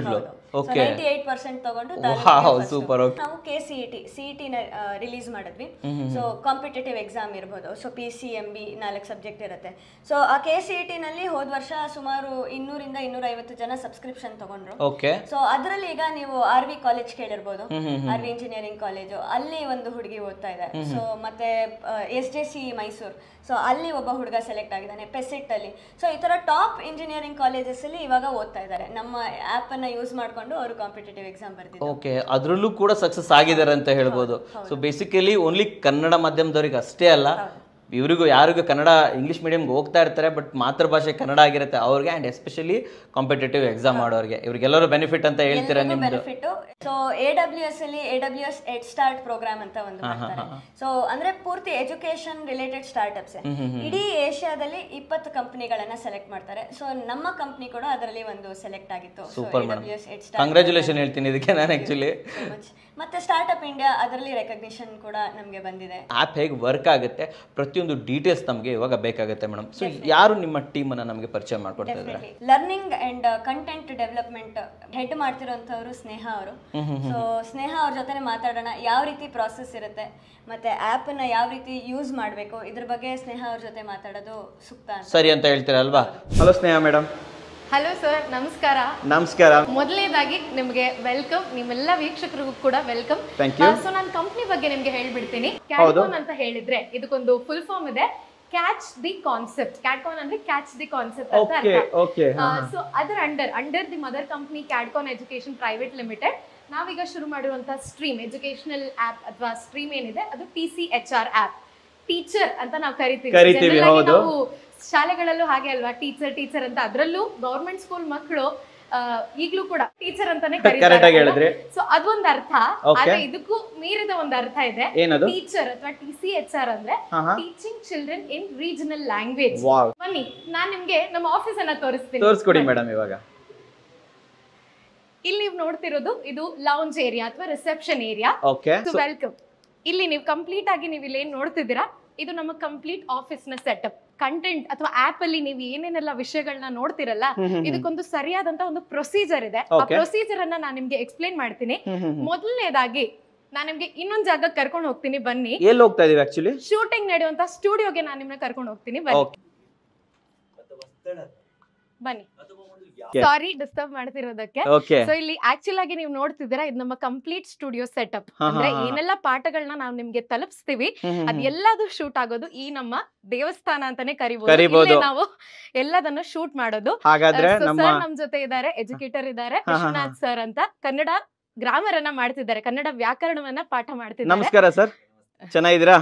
Okay. ನೈಂಟಿ ಏಟ್ ಪರ್ಸೆಂಟ್ ತಗೊಂಡು Wow, ತಾಲೂಕಿಗೆ first. super, okay. ನಾವು K C E T C E ಟಿನ ರಿಲೀಸ್ ಮಾಡಿದ್ವಿ ಸೊ ಕಾಂಪಿಟೇಟಿವ್ ಎಕ್ಸಾಮ್ ಇರ್ಬೋದು so P C M B ನಾಲ್ಕು ಸಬ್ಜೆಕ್ಟ್ ಇರುತ್ತೆ ಸೊ ಆ ಕೆ ಸಿ ಇ ಟಿನಲ್ಲಿ ಹೋದ ವರ್ಷ ಸುಮಾರು ಇನ್ನೂರಿಂದ ಇನ್ನೂರ ಐವತ್ತು ಜನ ಸಬ್ಸ್ಕ್ರಿಪ್ಷನ್ ತಗೊಂಡ್ರು ಓಕೆ ಸೊ ಅದರಲ್ಲಿ ಈಗ ನೀವು ಆರ್ ವಿ ಕಾಲೇಜ್ ಕೇಳಿರ್ಬೋದು ಆರ್ ವಿ ಇಂಜಿನಿಯರಿಂಗ್ ಕಾಲೇಜು ಅಲ್ಲಿ ಒಂದು ಹುಡುಗಿ ಓದ್ತಾ ಇದೆ ಸೊ ಮತ್ತೆ S J C Mysuru so ಅಲ್ಲಿ ಒಬ್ಬ ಹುಡುಗ ಸೆಲೆಕ್ಟ್ ಆಗಿದ್ದಾನೆ ಪೆಸೆಟ್ ಅಲ್ಲಿ ಸೊ ಈ ತರ ಟಾಪ್ ಇಂಜಿನಿಯರಿಂಗ್ ಕಾಲೇಜಸ್ ಅಲ್ಲಿ ಇವಾಗ ಓದ್ತಾ ಇದ್ದಾರೆ ನಮ್ಮ ಆಪ್ ಅನ್ನ ಯೂಸ್ ಮಾಡ್ಕೊಂಡು ಅವರು ಕಾಂಪಿಟೇಟಿವ್ ಎಕ್ಸಾಮ್ ಬರ್ದಿದ್ದಾರೆ ಓಕೆ ಅದರಲ್ಲೂ ಕೂಡ ಸಕ್ಸಸ್ ಆಗಿದ್ದಾರೆ ಅಂತ ಹೇಳ್ಬೋದು ಸೊ ಬೇಸಿಕಲಿ ಓನ್ಲಿ ಕನ್ನಡ ಮಾಧ್ಯಮದವ್ರಿಗೆ ಅಷ್ಟೇ ಅಲ್ಲ ಇವರಿಗೂ ಯಾರಿಗೂ ಕನ್ನಡ ಇಂಗ್ಲಿಷ್ ಮೀಡಿಯಮ್ಗೆ ಹೋಗ್ತಾ ಇರ್ತಾರೆ ಬಟ್ ಮಾತೃಭಾಷೆ ಕನ್ನಡ ಆಗಿರುತ್ತೆ ಅವ್ರಿಗೆ ಆ್ಯಂಡ್ ಎಸ್ಪೆಷಲಿ ಕಾಂಪಿಟೇಟಿವ್ ಎಕ್ಸಾಮ್ ಮಾಡೋರಿಗೆ ಇವ್ರಿಗೆಲ್ಲರೂ ಬೆನಿಫಿಟ್ ಅಂತ ಹೇಳ್ತೀರಾ ನಿಮ್ದು benefit so A W S ಅಲ್ಲಿ A W S ed start program ಅಂತ ಒಂದು ಮಾಡ್ತಾರೆ ಸೊ ಅಂದ್ರೆ ಪೂರ್ತಿ ಎಜುಕೇಶನ್ ರಿಲೇಟೆಡ್ ಸ್ಟಾರ್ಟ್ಅಪ್ಸ್ ಇಡೀ ಏಷ್ಯಾದಲ್ಲಿ ಇಪ್ಪತ್ತು ಕಂಪನಿಗಳನ್ನ ಸೆಲೆಕ್ಟ್ ಮಾಡ್ತಾರೆ ಸೊ ನಮ್ಮ ಕಂಪನಿ ಕೂಡ ಅದರಲ್ಲಿ ಒಂದು ಸೆಲೆಕ್ಟ್ ಆಗಿತ್ತು super madam S ed start congratulation ಹೇಳ್ತೀನಿ ಇದಕ್ಕೆ ನಾನು ಆ್ಯಕ್ಚುಲಿ ಮತ್ತೆ ಸ್ಟಾರ್ಟ್ಅಪ್ ಇಂಡಿಯಾ ಅದರಲ್ಲಿ ರೆಕಗ್ನಿಷನ್ ಕೂಡ ನಮಗೆ ಬಂದಿದೆ ಆ್ಯಪ್ ಹೇಗೆ ವರ್ಕ್ ಆಗುತ್ತೆ ಪ್ರತಿಯೊಂದು ಡೀಟೇಲ್ಸ್ ನಮಗೆ ಇವಾಗ ಬೇಕಾಗುತ್ತೆ ಮೇಡಮ್ ಸೊ ಯಾರು ನಿಮ್ಮ ಟೀಮನ್ನು ನಮಗೆ ಪರಿಚಯ ಮಾಡ್ಕೊಡ್ತಾ ಇದ್ದಾರೆ learning and content development head ಮಾಡ್ತಿರೋಂಥವ್ರು ಸ್ನೇಹ ಅವರು ಸೊ ಸ್ನೇಹ ಅವ್ರ ಜೊತೆ ಮಾತಾಡೋಣ ಯಾವ ರೀತಿ ಪ್ರಾಸೆಸ್ ಇರುತ್ತೆ ಮತ್ತೆ ಆ್ಯಪ್ ಅನ್ನ ಯಾವ ರೀತಿ ಯೂಸ್ ಮಾಡಬೇಕು ಇದ್ರ ಬಗ್ಗೆ ಸ್ನೇಹ ಅವ್ರ ಜೊತೆ ಮಾತಾಡೋದು ಸೂಕ್ತ ಅಂತ ಸರಿ ಅಂತ ಹೇಳ್ತೀರಾ ಅಲ್ವಾ hello Sneha madam hello sir ನಮಸ್ಕಾರ ನಮಸ್ಕಾರ ಮೊದಲನೇದಾಗಿ ನಿಮಗೆ ವೆಲ್ಕಮ್ ನಿಮ್ಮೆಲ್ಲ ವೀಕ್ಷಕರಿಗೂ ಕೂಡ ವೆಲ್ಕಮ್ Thank you. ಸೊ ನಾನು ಕಂಪ್ನಿ ಬಗ್ಗೆ ನಿಮ್ಗೆ ಹೇಳ್ಬಿಡ್ತೀನಿ ಕ್ಯಾಟ್ಕಾನ್ ಅಂತ ಹೇಳಿದ್ರೆ ಇದಕ್ಕೊಂದು ಫುಲ್ ಫಾರ್ಮ್ ಇದೆ ಕ್ಯಾಚ್ ದಿ ಕಾನ್ಸೆಪ್ಟ್ ಕ್ಯಾಟ್ಕಾನ್ ಅಂದ್ರೆ ಕ್ಯಾಚ್ ದಿ ಕಾನ್ಸೆಪ್ಟ್ ಅಂತ ಓಕೆ ಅರ್ಥ ಓಕೆ ಸೊ ಅದರ under under the mother company Catcon education private limited ನಾವೀಗ ಶುರು ಮಾಡಿರುವಂತಹ ಸ್ಟ್ರೀಮ್ ಎಜುಕೇಶನಲ್ ಆಪ್ ಅಥವಾ ಸ್ಟ್ರೀಮ್ ಏನಿದೆ ಅದು T C H R app teacher ಅಂತ ನಾವು ಕರಿತೀವಿ ಕರಿತೀವಿ, General ಆಗಿ ಹೌದು. ನಾವು ಶಾಲೆಗಳಲ್ಲೂ ಹಾಗೆ ಅಲ್ವಾ ಟೀಚರ್ ಟೀಚರ್ ಅಂತ ಅದರಲ್ಲೂ ಗೌರ್ಮೆಂಟ್ ಸ್ಕೂಲ್ ಮಕ್ಕಳು ಈಗಲೂ ಕೂಡ ಟೀಚರ್ ಅಂತಾನೆ Correct ಆಗಿ ಹೇಳಿದ್ರಿ. ಸೊ ಅದೊಂದು ಅರ್ಥ Okay. ಆದ್ರೆ ಇದಕ್ಕೂ ಮೀರಿದ ಒಂದು ಅರ್ಥ ಇದೆ ಏನದು? ಟೀಚರ್ ಅಥವಾ ಟಿ ಸಿ ಎಚ್ ಆರ್ ಅಂದ್ರೆ ಹಾ, ಹಾ. Teaching children in regional language wow ಬನ್ನಿ ನಾನ್ ನಿಮ್ಗೆ ನಮ್ಮ ಆಫೀಸ್ ಅನ್ನ ತೋರಿಸ್ತೀನಿ ತೋರಿಸ್ಕೊಡಿ ಮೇಡಮ್ ಇವಾಗ ಇಲ್ಲಿ ನೀವು ನೋಡ್ತಿರೋದು ಇದು ಲೌಂಜ್ ಏರಿಯಾ ಅಥವಾ reception area okay so welcome ಇಲ್ಲಿ ನೀವು ಕಂಪ್ಲೀಟ್ ಆಗಿ ನೀವು ಇಲ್ಲಿ ಏನ್ ನೋಡ್ತಿದ್ದೀರಾ ಇದು ನಮ್ಮ ಕಂಪ್ಲೀಟ್ ಆಫೀಸ್ ನ ಸೆಟಪ್ ಕಂಟೆಂಟ್ ಅಥವಾ ಆಪ್ ಅಲ್ಲಿ ನೀವು ಏನೇನೆಲ್ಲ ವಿಷಯಗಳನ್ನ ನೋಡ್ತಿರಲ್ಲ ಇದಕ್ಕೊಂದು ಸರಿಯಾದಂತ ಒಂದು ಪ್ರೊಸೀಜರ್ ಇದೆ ಆ Okay. ಪ್ರೊಸೀಜರ್ ಅನ್ನ ನಾನು ನಿಮ್ಗೆ ಎಕ್ಸ್ಪ್ಲೈನ್ ಮಾಡ್ತೀನಿ ಮೊದಲನೇದಾಗಿ ನಾನು ನಿಮ್ಗೆ ಇನ್ನೊಂದ್ ಜಾಗ ಕರ್ಕೊಂಡು ಹೋಗ್ತೀನಿ ಬನ್ನಿ ಎಲ್ಲಿ ಹೋಗ್ತಾ ಇದೀವಿ ಆಕ್ಚುಲಿ ಶೂಟಿಂಗ್ ನಡೆಯುವಂತ ಸ್ಟುಡಿಯೋಗೆ ನಾನು ನಿಮ್ನ ಕರ್ಕೊಂಡು ಹೋಗ್ತೀನಿ ಬನ್ನಿ Okay. ಬನ್ನಿ ಸಾರಿ ಡಿಸ್ಟರ್ಬ್ ಮಾಡ್ತಿರೋದಕ್ಕೆ ಓಕೆ ಸೊ ಇಲ್ಲಿ ಆಕ್ಚುಲ್ ಆಗಿ ನೀವು ನೋಡ್ತಿದ್ದೀರಾ ಇದು ನಮ್ಮ ಕಂಪ್ಲೀಟ್ ಸ್ಟುಡಿಯೋ ಸೆಟಪ್ ಹಾ, ಅಂದ್ರೆ ಹಾ, ಹಾ. ಏನೆಲ್ಲ ಪಾಠಗಳನ್ನ ನಾವು ನಿಮ್ಗೆ ತಲುಪಿಸ್ತೀವಿ ಅದ್ ಎಲ್ಲದು ಶೂಟ್ ಆಗೋದು ಈ ನಮ್ಮ ದೇವಸ್ಥಾನ ಅಂತಾನೆ ಕರಿಬಹುದು ಕರಿಬೋದು. ಇಲ್ಲೇ ನಾವು ಎಲ್ಲದನ್ನು ಶೂಟ್ ಮಾಡೋದು ಹಾಗಾದ್ರೆ So, ನಮ್ಮ sir ನಮ್ ಜೊತೆ ಇದ್ದಾರೆ ಎಜುಕೇಟರ್ ಇದ್ದಾರೆ ಹಾ, ಹಾ, ಹಾ. ವಿಶ್ವನಾಥ್ ಸರ್ ಅಂತ ಕನ್ನಡ ಗ್ರಾಮರ್ ಅನ್ನ ಮಾಡ್ತಿದ್ದಾರೆ ಕನ್ನಡ ವ್ಯಾಕರಣವನ್ನ ಪಾಠ ಮಾಡ್ತಿದ್ದಾರೆ ನಮಸ್ಕಾರ ಸರ್ ಚೆನ್ನಾಗಿದ್ದೀರಾ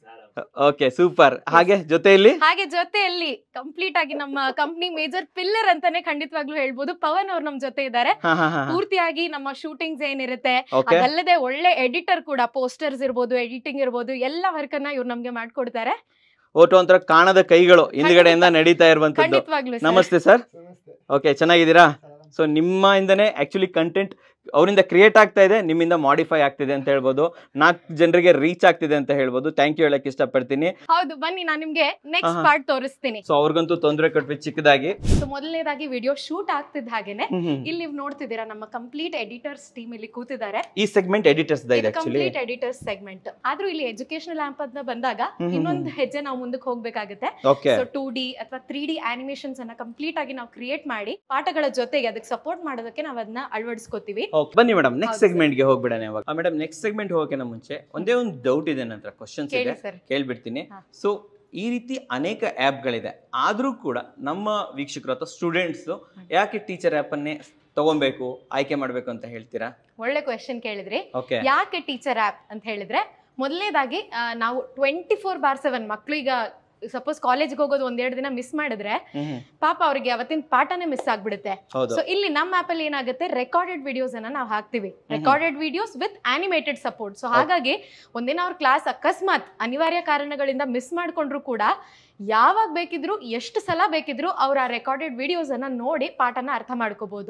ಓಕೆ ಸೂಪರ್ ಹಾಗೆ ಜೊತೆಯಲ್ಲಿ ಹಾಗೆ ಜೊತೆಯಲ್ಲಿ ಕಂಪ್ಲೀಟ್ ಆಗಿ ನಮ್ಮ ಕಂಪ್ನಿ ಮೇಜರ್ ಪಿಲ್ಲರ್ ಅಂತಾನೆ ಖಂಡಿತವಾಗ್ಲೂ ಹೇಳ್ಬೋದು ಪವನ್ ಅವ್ರು ನಮ್ ಜೊತೆ ಇದ್ದಾರೆ ಹಾ ಹಾ ಹಾ ಪೂರ್ತಿಯಾಗಿ ನಮ್ಮ ಶೂಟಿಂಗ್ಸ್ ಏನಿರುತ್ತೆ ಓಕೆ ಅದಲ್ಲದೆ ಒಳ್ಳೆ ಎಡಿಟರ್ ಕೂಡ ಪೋಸ್ಟರ್ಸ್ ಇರ್ಬೋದು ಎಡಿಟಿಂಗ್ ಇರ್ಬೋದು ಎಲ್ಲ ವರ್ಕ್ ಅನ್ನ ಇವ್ರು ನಮ್ಗೆ ಮಾಡ್ಕೊಡ್ತಾರೆ ಓಟೋ ಒಂಥರ ಕಾಣದ ಕೈಗಳು ಹಿಂದ್ಗಡೆಯಿಂದ ನಡೀತಾ ಇರುವಂತದ್ದು ಖಂಡಿತವಾಗ್ಲೂ sir. ನಮಸ್ತೆ ಸರ್ ಓಕೆ ಚೆನ್ನಾಗಿದ್ದೀರಾ ಸೊ ನಿಮ್ಮಿಂದನೇ ಆಕ್ಚುಲಿ ಕಂಟೆಂಟ್ ಅವರಿಂದ ಕ್ರಿಯೇಟ್ ಆಗ್ತಾ ಇದೆ ನಿಮ್ಮಿಂದ ಮಾಡಿಫೈ ಆಗ್ತಿದೆ ಅಂತ ಹೇಳ್ಬೋದು ನಾಲ್ಕು ಜನರಿಗೆ ರೀಚ್ ಆಗ್ತಿದೆ ಅಂತ ಹೇಳ್ಬೋದು ಥ್ಯಾಂಕ್ ಯು ಹೇಳಕ್ ಇಷ್ಟಪಡ್ತೀನಿ ಹೌದು ಬನ್ನಿ ನಾನು ನಿಮ್ಗೆ ನೆಕ್ಸ್ಟ್ ಆಹಾ. ಪಾರ್ಟ್ ತೋರಿಸ್ತೀನಿ ಸೊ ಅವ್ರಿಗಂತೂ ತೊಂದರೆ ಕೊಟ್ವಿ ಚಿಕ್ಕದಾಗಿ ಸೊ ಮೊದಲನೇದಾಗಿ ವಿಡಿಯೋ ಶೂಟ್ ಆಗ್ತಿದ್ದ ಹಾಗೇನೆ ಹ್ಮ್, ಹ್ಮ್. ಇಲ್ಲಿ ನೀವು ನೋಡ್ತಿದ್ದೀರಾ ನಮ್ಮ ಕಂಪ್ಲೀಟ್ ಎಡಿಟರ್ಸ್ ಟೀಮ್ ಇಲ್ಲಿ ಕೂತಿದ್ದಾರೆ ಈ ಸೆಗ್ಮೆಂಟ್ ಎಡಿಟರ್ಸ್ ಇದೆ ಆಕ್ಚುಲಿ ಕಂಪ್ಲೀಟ್ ಎಡಿಟರ್ಸ್ ಸೆಗ್ಮೆಂಟ್ ಆದ್ರೂ ಇಲ್ಲಿ ಎಜುಕೇಶನಲ್ ಆ್ಯಪ್ ಅಂತ ಬಂದಾಗ ಹ್ಮ್, ಹ್ಮ್, ಇನ್ನೊಂದು ಹೆಜ್ಜೆ ನಾವು ಮುಂದಕ್ಕೆ ಹೋಗ್ಬೇಕಾಗುತ್ತೆ ಓಕೆ ಸೊ ಟೂ ಡಿ ಅಥವಾ ತ್ರೀ ಡಿ ಆನಿಮೇಷನ್ಸ್ ಅನ್ನ ಕಂಪ್ಲೀಟ್ ಆಗಿ ನಾವು ಕ್ರಿಯೇಟ್ ಮಾಡಿ ಪಾಠಗಳ ಜೊತೆಗೆ ಅದಕ್ಕೆ ಸಪೋರ್ಟ್ ಮಾಡೋದಕ್ಕೆ ನಾವು ಅದನ್ನ ಅಳವಡಿಸ್ಕೋತೀವಿ ಬನ್ನಿ ಮೇಡಮ್ ನೆಕ್ಸ್ಟ್ ಹೌದು ಸೆಗ್ಮೆಂಟ್ ಗೆ ಹೋಗ್ಬಿಡೋಣ ಇವಾಗ ಮೇಡಮ್ ನೆಕ್ಸ್ಟ್ ಸೆಗ್ಮೆಂಟ್ ಹೋಗೋಕ್ಕಿಂತ ಮುಂಚೆ ಒಂದೇ ಒಂದು ಡೌಟ್ ಇದೆ ನನ್ನ ಹತ್ರ ಕ್ವಶನ್ಸ್ ಕೇಳಿ ಇದೆ ಸರ್ ಕೇಳ್ಬಿಡ್ತೀನಿ ಹಾ. ಸೊ ಈ ರೀತಿ ಅನೇಕ ಆ್ಯಪ್ಗಳಿದೆ ಆದರೂ ಕೂಡ ನಮ್ಮ ವೀಕ್ಷಕರು ಅಥವಾ ಸ್ಟೂಡೆಂಟ್ಸ್ ಯಾಕೆ ಟೀಚರ್ ಅನ್ನೇ ತಗೊಬೇಕು ಆಯ್ಕೆ ಮಾಡಬೇಕು ಅಂತ ಹೇಳ್ತೀರಾ ಒಳ್ಳೆ ಕ್ವೆಶನ್ ಕೇಳಿದ್ರಿ ಓಕೆ ಯಾಕೆ ಟೀಚರ್ ಆ್ಯಪ್ ಅಂತ ಹೇಳಿದ್ರೆ ಮೊದಲನೇದಾಗಿ ನಾವು ಟ್ವೆಂಟಿ ಫೋರ್ ಬಾರ್ ಸೆವೆನ್ ಮಕ್ಳು ಈಗ ಸಪೋಸ್ ಕಾಲೇಜ್ಗೆ ಹೋಗೋದು ಒಂದೆರಡು ದಿನ ಮಿಸ್ ಮಾಡಿದ್ರೆ ಪಾಪ ಅವ್ರಿಗೆ ಅವತ್ತಿನ ಪಾಠನೇ ಮಿಸ್ ಆಗ್ಬಿಡುತ್ತೆ ಹೌದು ಸೊ ಇಲ್ಲಿ ನಮ್ಮ ಆಪ್ ಅಲ್ಲಿ ಏನಾಗುತ್ತೆ ರೆಕಾರ್ಡೆಡ್ ವಿಡಿಯೋಸ್ ಅನ್ನ ನಾವು ಹಾಕ್ತಿವಿ recorded videos with animated support so ಹಾಗಾಗಿ ಒಂದಿನ ಅವ್ರ ಕ್ಲಾಸ್ ಅಕಸ್ಮಾತ್ ಅನಿವಾರ್ಯ ಕಾರಣಗಳಿಂದ ಮಿಸ್ ಮಾಡ್ಕೊಂಡ್ರು ಕೂಡ ಯಾವಾಗ ಬೇಕಿದ್ರು ಎಷ್ಟು ಸಲ ಬೇಕಿದ್ರು ಅವ್ರ ಆ ರೆಕಾರ್ಡೆಡ್ ವಿಡಿಯೋಸ್ ಅನ್ನ ನೋಡಿ ಪಾಠನ ಅರ್ಥ ಮಾಡ್ಕೋಬಹುದು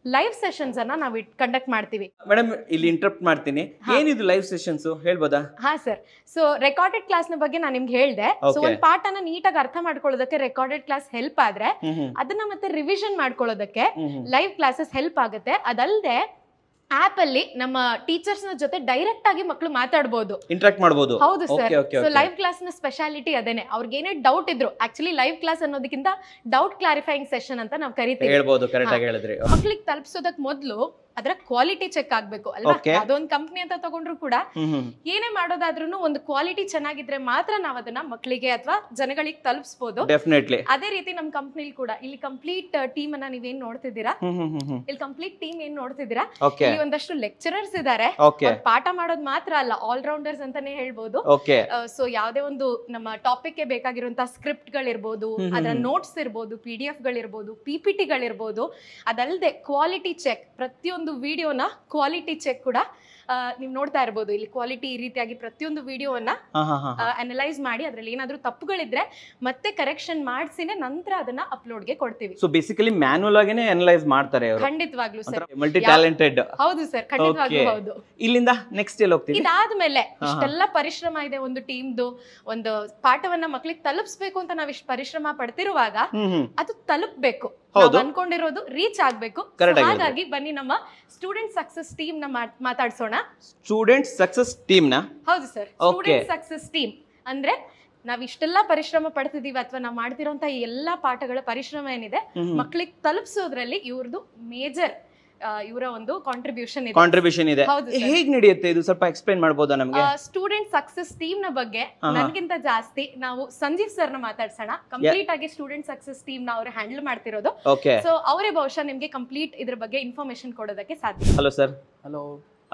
ಲೈವ್ ಸೆಷನ್ಸ್ ಅನ್ನ ನಾವು ಕಂಡಕ್ಟ್ ಮಾಡ್ತೀವಿ ಮೇಡಮ್ ಇಲ್ಲಿ ಇಂಟರಪ್ಟ್ ಮಾಡ್ತೀನಿ ಏನಿದು ಲೈವ್ ಸೆಷನ್ಸ್ ಹೇಳ್ಬೋದಾ ಹಾ ಸರ್ ಸೊ ರೆಕಾರ್ಡೆಡ್ ಕ್ಲಾಸ್ ನ ಬಗ್ಗೆ ನಾನು ನಿಮ್ಗೆ ಹೇಳ್ದೆ ಸೊ Okay. ಒಂದ್ ಪಾಠನ ನೀಟಾಗಿ ಅರ್ಥ ಮಾಡ್ಕೊಳ್ಳೋದಕ್ಕೆ ರೆಕಾರ್ಡೆಡ್ ಕ್ಲಾಸ್ ಹೆಲ್ಪ್ ಆದ್ರೆ ಹ್ಮ್ ಹ್ಮ್ ಅದನ್ನ ಮತ್ತೆ ರಿವಿಷನ್ ಮಾಡ್ಕೊಳ್ಳೋದಕ್ಕೆ ಹ್ಮ್ ಹ್ಮ್. ಲೈವ್ ಕ್ಲಾಸಸ್ ಹೆಲ್ಪ್ ಆಗುತ್ತೆ ಅದಲ್ಲದೆ ಆಪ್ ಅಲ್ಲಿ ನಮ್ಮ ಟೀಚರ್ಸ್ ನ ಜೊತೆ ಡೈರೆಕ್ಟ್ ಆಗಿ ಮಕ್ಕಳು ಮಾತಾಡ್ಬೋದು ಇಂಟ್ರಾಕ್ಟ್ ಮಾಡ್ಬೋದು ಹೌದು sir okay okay so live class ನ ಸ್ಪೆಷಾಲಿಟಿ ಅದೇನೆ ಅವ್ರಿಗೆ ಏನೇ ಡೌಟ್ ಇದ್ರು ಆಕ್ಚುಲಿ ಲೈವ್ ಕ್ಲಾಸ್ ಅನ್ನೋದಕ್ಕಿಂತ ಡೌಟ್ ಕ್ಲಾರಿಫೈಯಿಂಗ್ ಸೆಷನ್ ಅಂತ ನಾವು ಕರಿತೀವಿ ಹೇಳ್ಬೋದು ಕರೆಕ್ಟ್ ಆಗಿ ಹೇಳಿದ್ರಿ ಮಕ್ಳಿಗೆ ತಲುಪಿಸೋದಕ್ ಮೊದಲು ಅದರ ಕ್ವಾಲಿಟಿ ಚೆಕ್ ಆಗ್ಬೇಕು ಅಲ್ವಾ Okay. ಅದೊಂದು ಕಂಪ್ನಿ ಅಂತ ತಗೊಂಡ್ರು ಕೂಡ ಹ್ಮ್ ಹ್ಮ್ ಏನೇ ಮಾಡೋದಾದ್ರೂ ಒಂದು ಕ್ವಾಲಿಟಿ ಚೆನ್ನಾಗಿದ್ರೆ ಮಾತ್ರ ನಾವ್ ಅದನ್ನ ಮಕ್ಕಳಿಗೆ ಅಥವಾ ಜನಗಳಿಗೆ ತಲುಪಿಸ್ಬೋದು ಡೆಫಿನೆಟ್ಲಿ ಅದೇ ರೀತಿ ನಮ್ ಕಂಪ್ನಿಲಿ ಕೂಡ ಇಲ್ಲಿ ಕಂಪ್ಲೀಟ್ ಟೀಮ್ ಅನ್ನ ನೀವೇನ್ ನೋಡ್ತಿದ್ದೀರಾ ಹ್ಮ್ ಹ್ಮ್ ಹ್ಮ್ ಹ್ಮ್ ಇಲ್ಲಿ ಕಂಪ್ಲೀಟ್ ಟೀಮ್ ಏನ್ ನೋಡ್ತಿದ್ದೀರಾ ಓಕೆ ಇಲ್ಲಿ ಒಂದಷ್ಟು ಲೆಕ್ಚರರ್ಸ್ ಇದಾರೆ ಓಕೆ ಅವ್ರು ಪಾಠ ಮಾಡೋದು ಮಾತ್ರ ಅಲ್ಲ ಆಲ್ ರೌಂಡರ್ಸ್ ಅಂತಾನೆ ಹೇಳ್ಬೋದು ಓಕೆ ಸೊ ಯಾವುದೇ ಒಂದು ನಮ್ಮ ಟಾಪಿಕ್ ಗೆ ಬೇಕಾಗಿರುವಂತಹ ಸ್ಕ್ರಿಪ್ಟ್ ಗಳಿರ್ಬೋದು ಅದರ ನೋಟ್ಸ್ ಇರ್ಬೋದು ಪಿ ಡಿ ಎಫ್ ಗಳಿರ್ಬೋದು ಪಿ ಪಿ ಟಿಗಳಿರ್ಬೋದು ಅದಲ್ಲದೆ ಕ್ವಾಲಿಟಿ ಚೆಕ್ ಪ್ರತಿಯೊಂದು ವಿಡಿಯೋನ ಕ್ವಾಲಿಟಿ ಚೆಕ್ ಕೂಡ ಆ, ನೀವು ನೋಡ್ತಾ ಇರ್ಬೋದು ಇಲ್ಲಿ ಕ್ವಾಲಿಟಿ ಈ ರೀತಿಯಾಗಿ ಪ್ರತಿಯೊಂದು ವಿಡಿಯೋವನ್ನ ಹಾ ಹಾ ಹಾ ಅನಲೈಸ್ ಮಾಡಿ ಅದ್ರಲ್ಲಿ ಏನಾದ್ರೂ ತಪ್ಪುಗಳಿದ್ರೆ ಮತ್ತೆ ಕರೆಕ್ಷನ್ ಮಾಡಿಸಿನೇ ನಂತರ ಅದನ್ನ ಅಪ್ಲೋಡ್ಗೆ ಕೊಡ್ತೀವಿ ಸೊ ಬೇಸಿಕಲಿ ಮ್ಯಾನುವಲ್ ಆಗೇನೆ ಅನಲೈಸ್ ಮಾಡ್ತಾರೆ ಅವರು ಖಂಡಿತವಾಗ್ಲೂ ಸರ್ ಮಲ್ಟಿ ಟ್ಯಾಲೆಂಟೆಡ್ ಹೌದು ಸರ್ ಖಂಡಿತವಾಗ್ಲೂ Okay. ಹೌದು ಇಲ್ಲಿಂದ ನೆಕ್ಸ್ಟ್ ಎಲ್ಲಿ ಹೋಗ್ತೀವಿ ಇದಾದ್ಮೇಲೆ ಹಾ. ಇಷ್ಟೆಲ್ಲ ಪರಿಶ್ರಮ ಇದೆ ಒಂದು ಟೀಮ್ದು ಒಂದು ಪಾಠವನ್ನ ಮಕ್ಳಿಗೆ ತಲುಪಿಸ್ಬೇಕು ಅಂತ ನಾವ್ ಇಷ್ಟು ಪರಿಶ್ರಮ ಪಡ್ತಿರುವಾಗ ಹ್ಮ್ ಹ್ಮ್ ಅದು ತಲುಪ್ಬೇಕು ಹೌದು. ನಾವ್ ಅನ್ಕೊಂಡಿರೋದು ರೀಚ್ ಆಗ್ಬೇಕು So Correct ಆಗಿ ಹಾಗಾಗಿ ಬನ್ನಿ ನಮ್ಮ ಸ್ಟೂಡೆಂಟ್ ಸಕ್ಸಸ್ ಟೀಮ್ ನ ಮಾತ್- ಮಾತಾಡ್ಸೋಣ ಸ್ಟೂಡೆಂಟ್ ಸಕ್ಸಸ್ ಟೀಮ್ ನ ಹೌದು sir Okay. Student success team ಅಂದ್ರೆ ನಾವ್ ಇಷ್ಟೆಲ್ಲ ಪರಿಶ್ರಮ ಪಡ್ತಿದೀವಿ ಅಥವಾ ನಾವ್ ಮಾಡ್ತಿರೋಂತ ಈ ಎಲ್ಲಾ ಪಾಠಗಳ ಪರಿಶ್ರಮ ಏನಿದೆ ಮಕ್ಳಿಗೆ ತಲುಪಿಸೋದ್ರಲ್ಲಿ ಇವ್ರದ್ದು ಮೇಜರ್ ಇವರ ಒಂದು ಕಾಂಟ್ರಿಬ್ಯೂಷನ್ ಇದೆ ಕಾಂಟ್ರಿಬ್ಯೂಷನ್ ಇದೆ ಹೌದು sir. ಹೇಗ್ ನಡೆಯುತ್ತೆ ಇದು ಸ್ವಲ್ಪ ಎಕ್ಸ್ಪ್ಲೈನ್ ಮಾಡ್ಬೋದಾ ನಮ್ಗೆ ಸ್ಟೂಡೆಂಟ್ ಸಕ್ಸಸ್ ಟೀಮ್ ನ ಬಗ್ಗೆ ಆಹಾ. ನನಗಿಂತ ಜಾಸ್ತಿ ನಾವು ಸಂಜೀವ್ ಸರ್ ನ ಮಾತಾಡ್ಸೋಣ ಕಂಪ್ಲೀಟ್ ಆಗಿ ಸ್ಟೂಡೆಂಟ್ ಸಕ್ಸಸ್ ಟೀಮ್ ನ ಅವ್ರು ಹ್ಯಾಂಡಲ್ ಮಾಡ್ತಿರೋದು ಓಕೆ ಸೊ ಅವರೇ ಬಹುಶಃ ನಿಮ್ಗೆ ಕಂಪ್ಲೀಟ್ ಇದ್ರ ಬಗ್ಗೆ ಇನ್ಫಾರ್ಮೇಶನ್ ಕೊಡೋದಕ್ಕೆ ಸಾಧ್ಯ ಹಲೋ ಸರ್ ಹಲೋ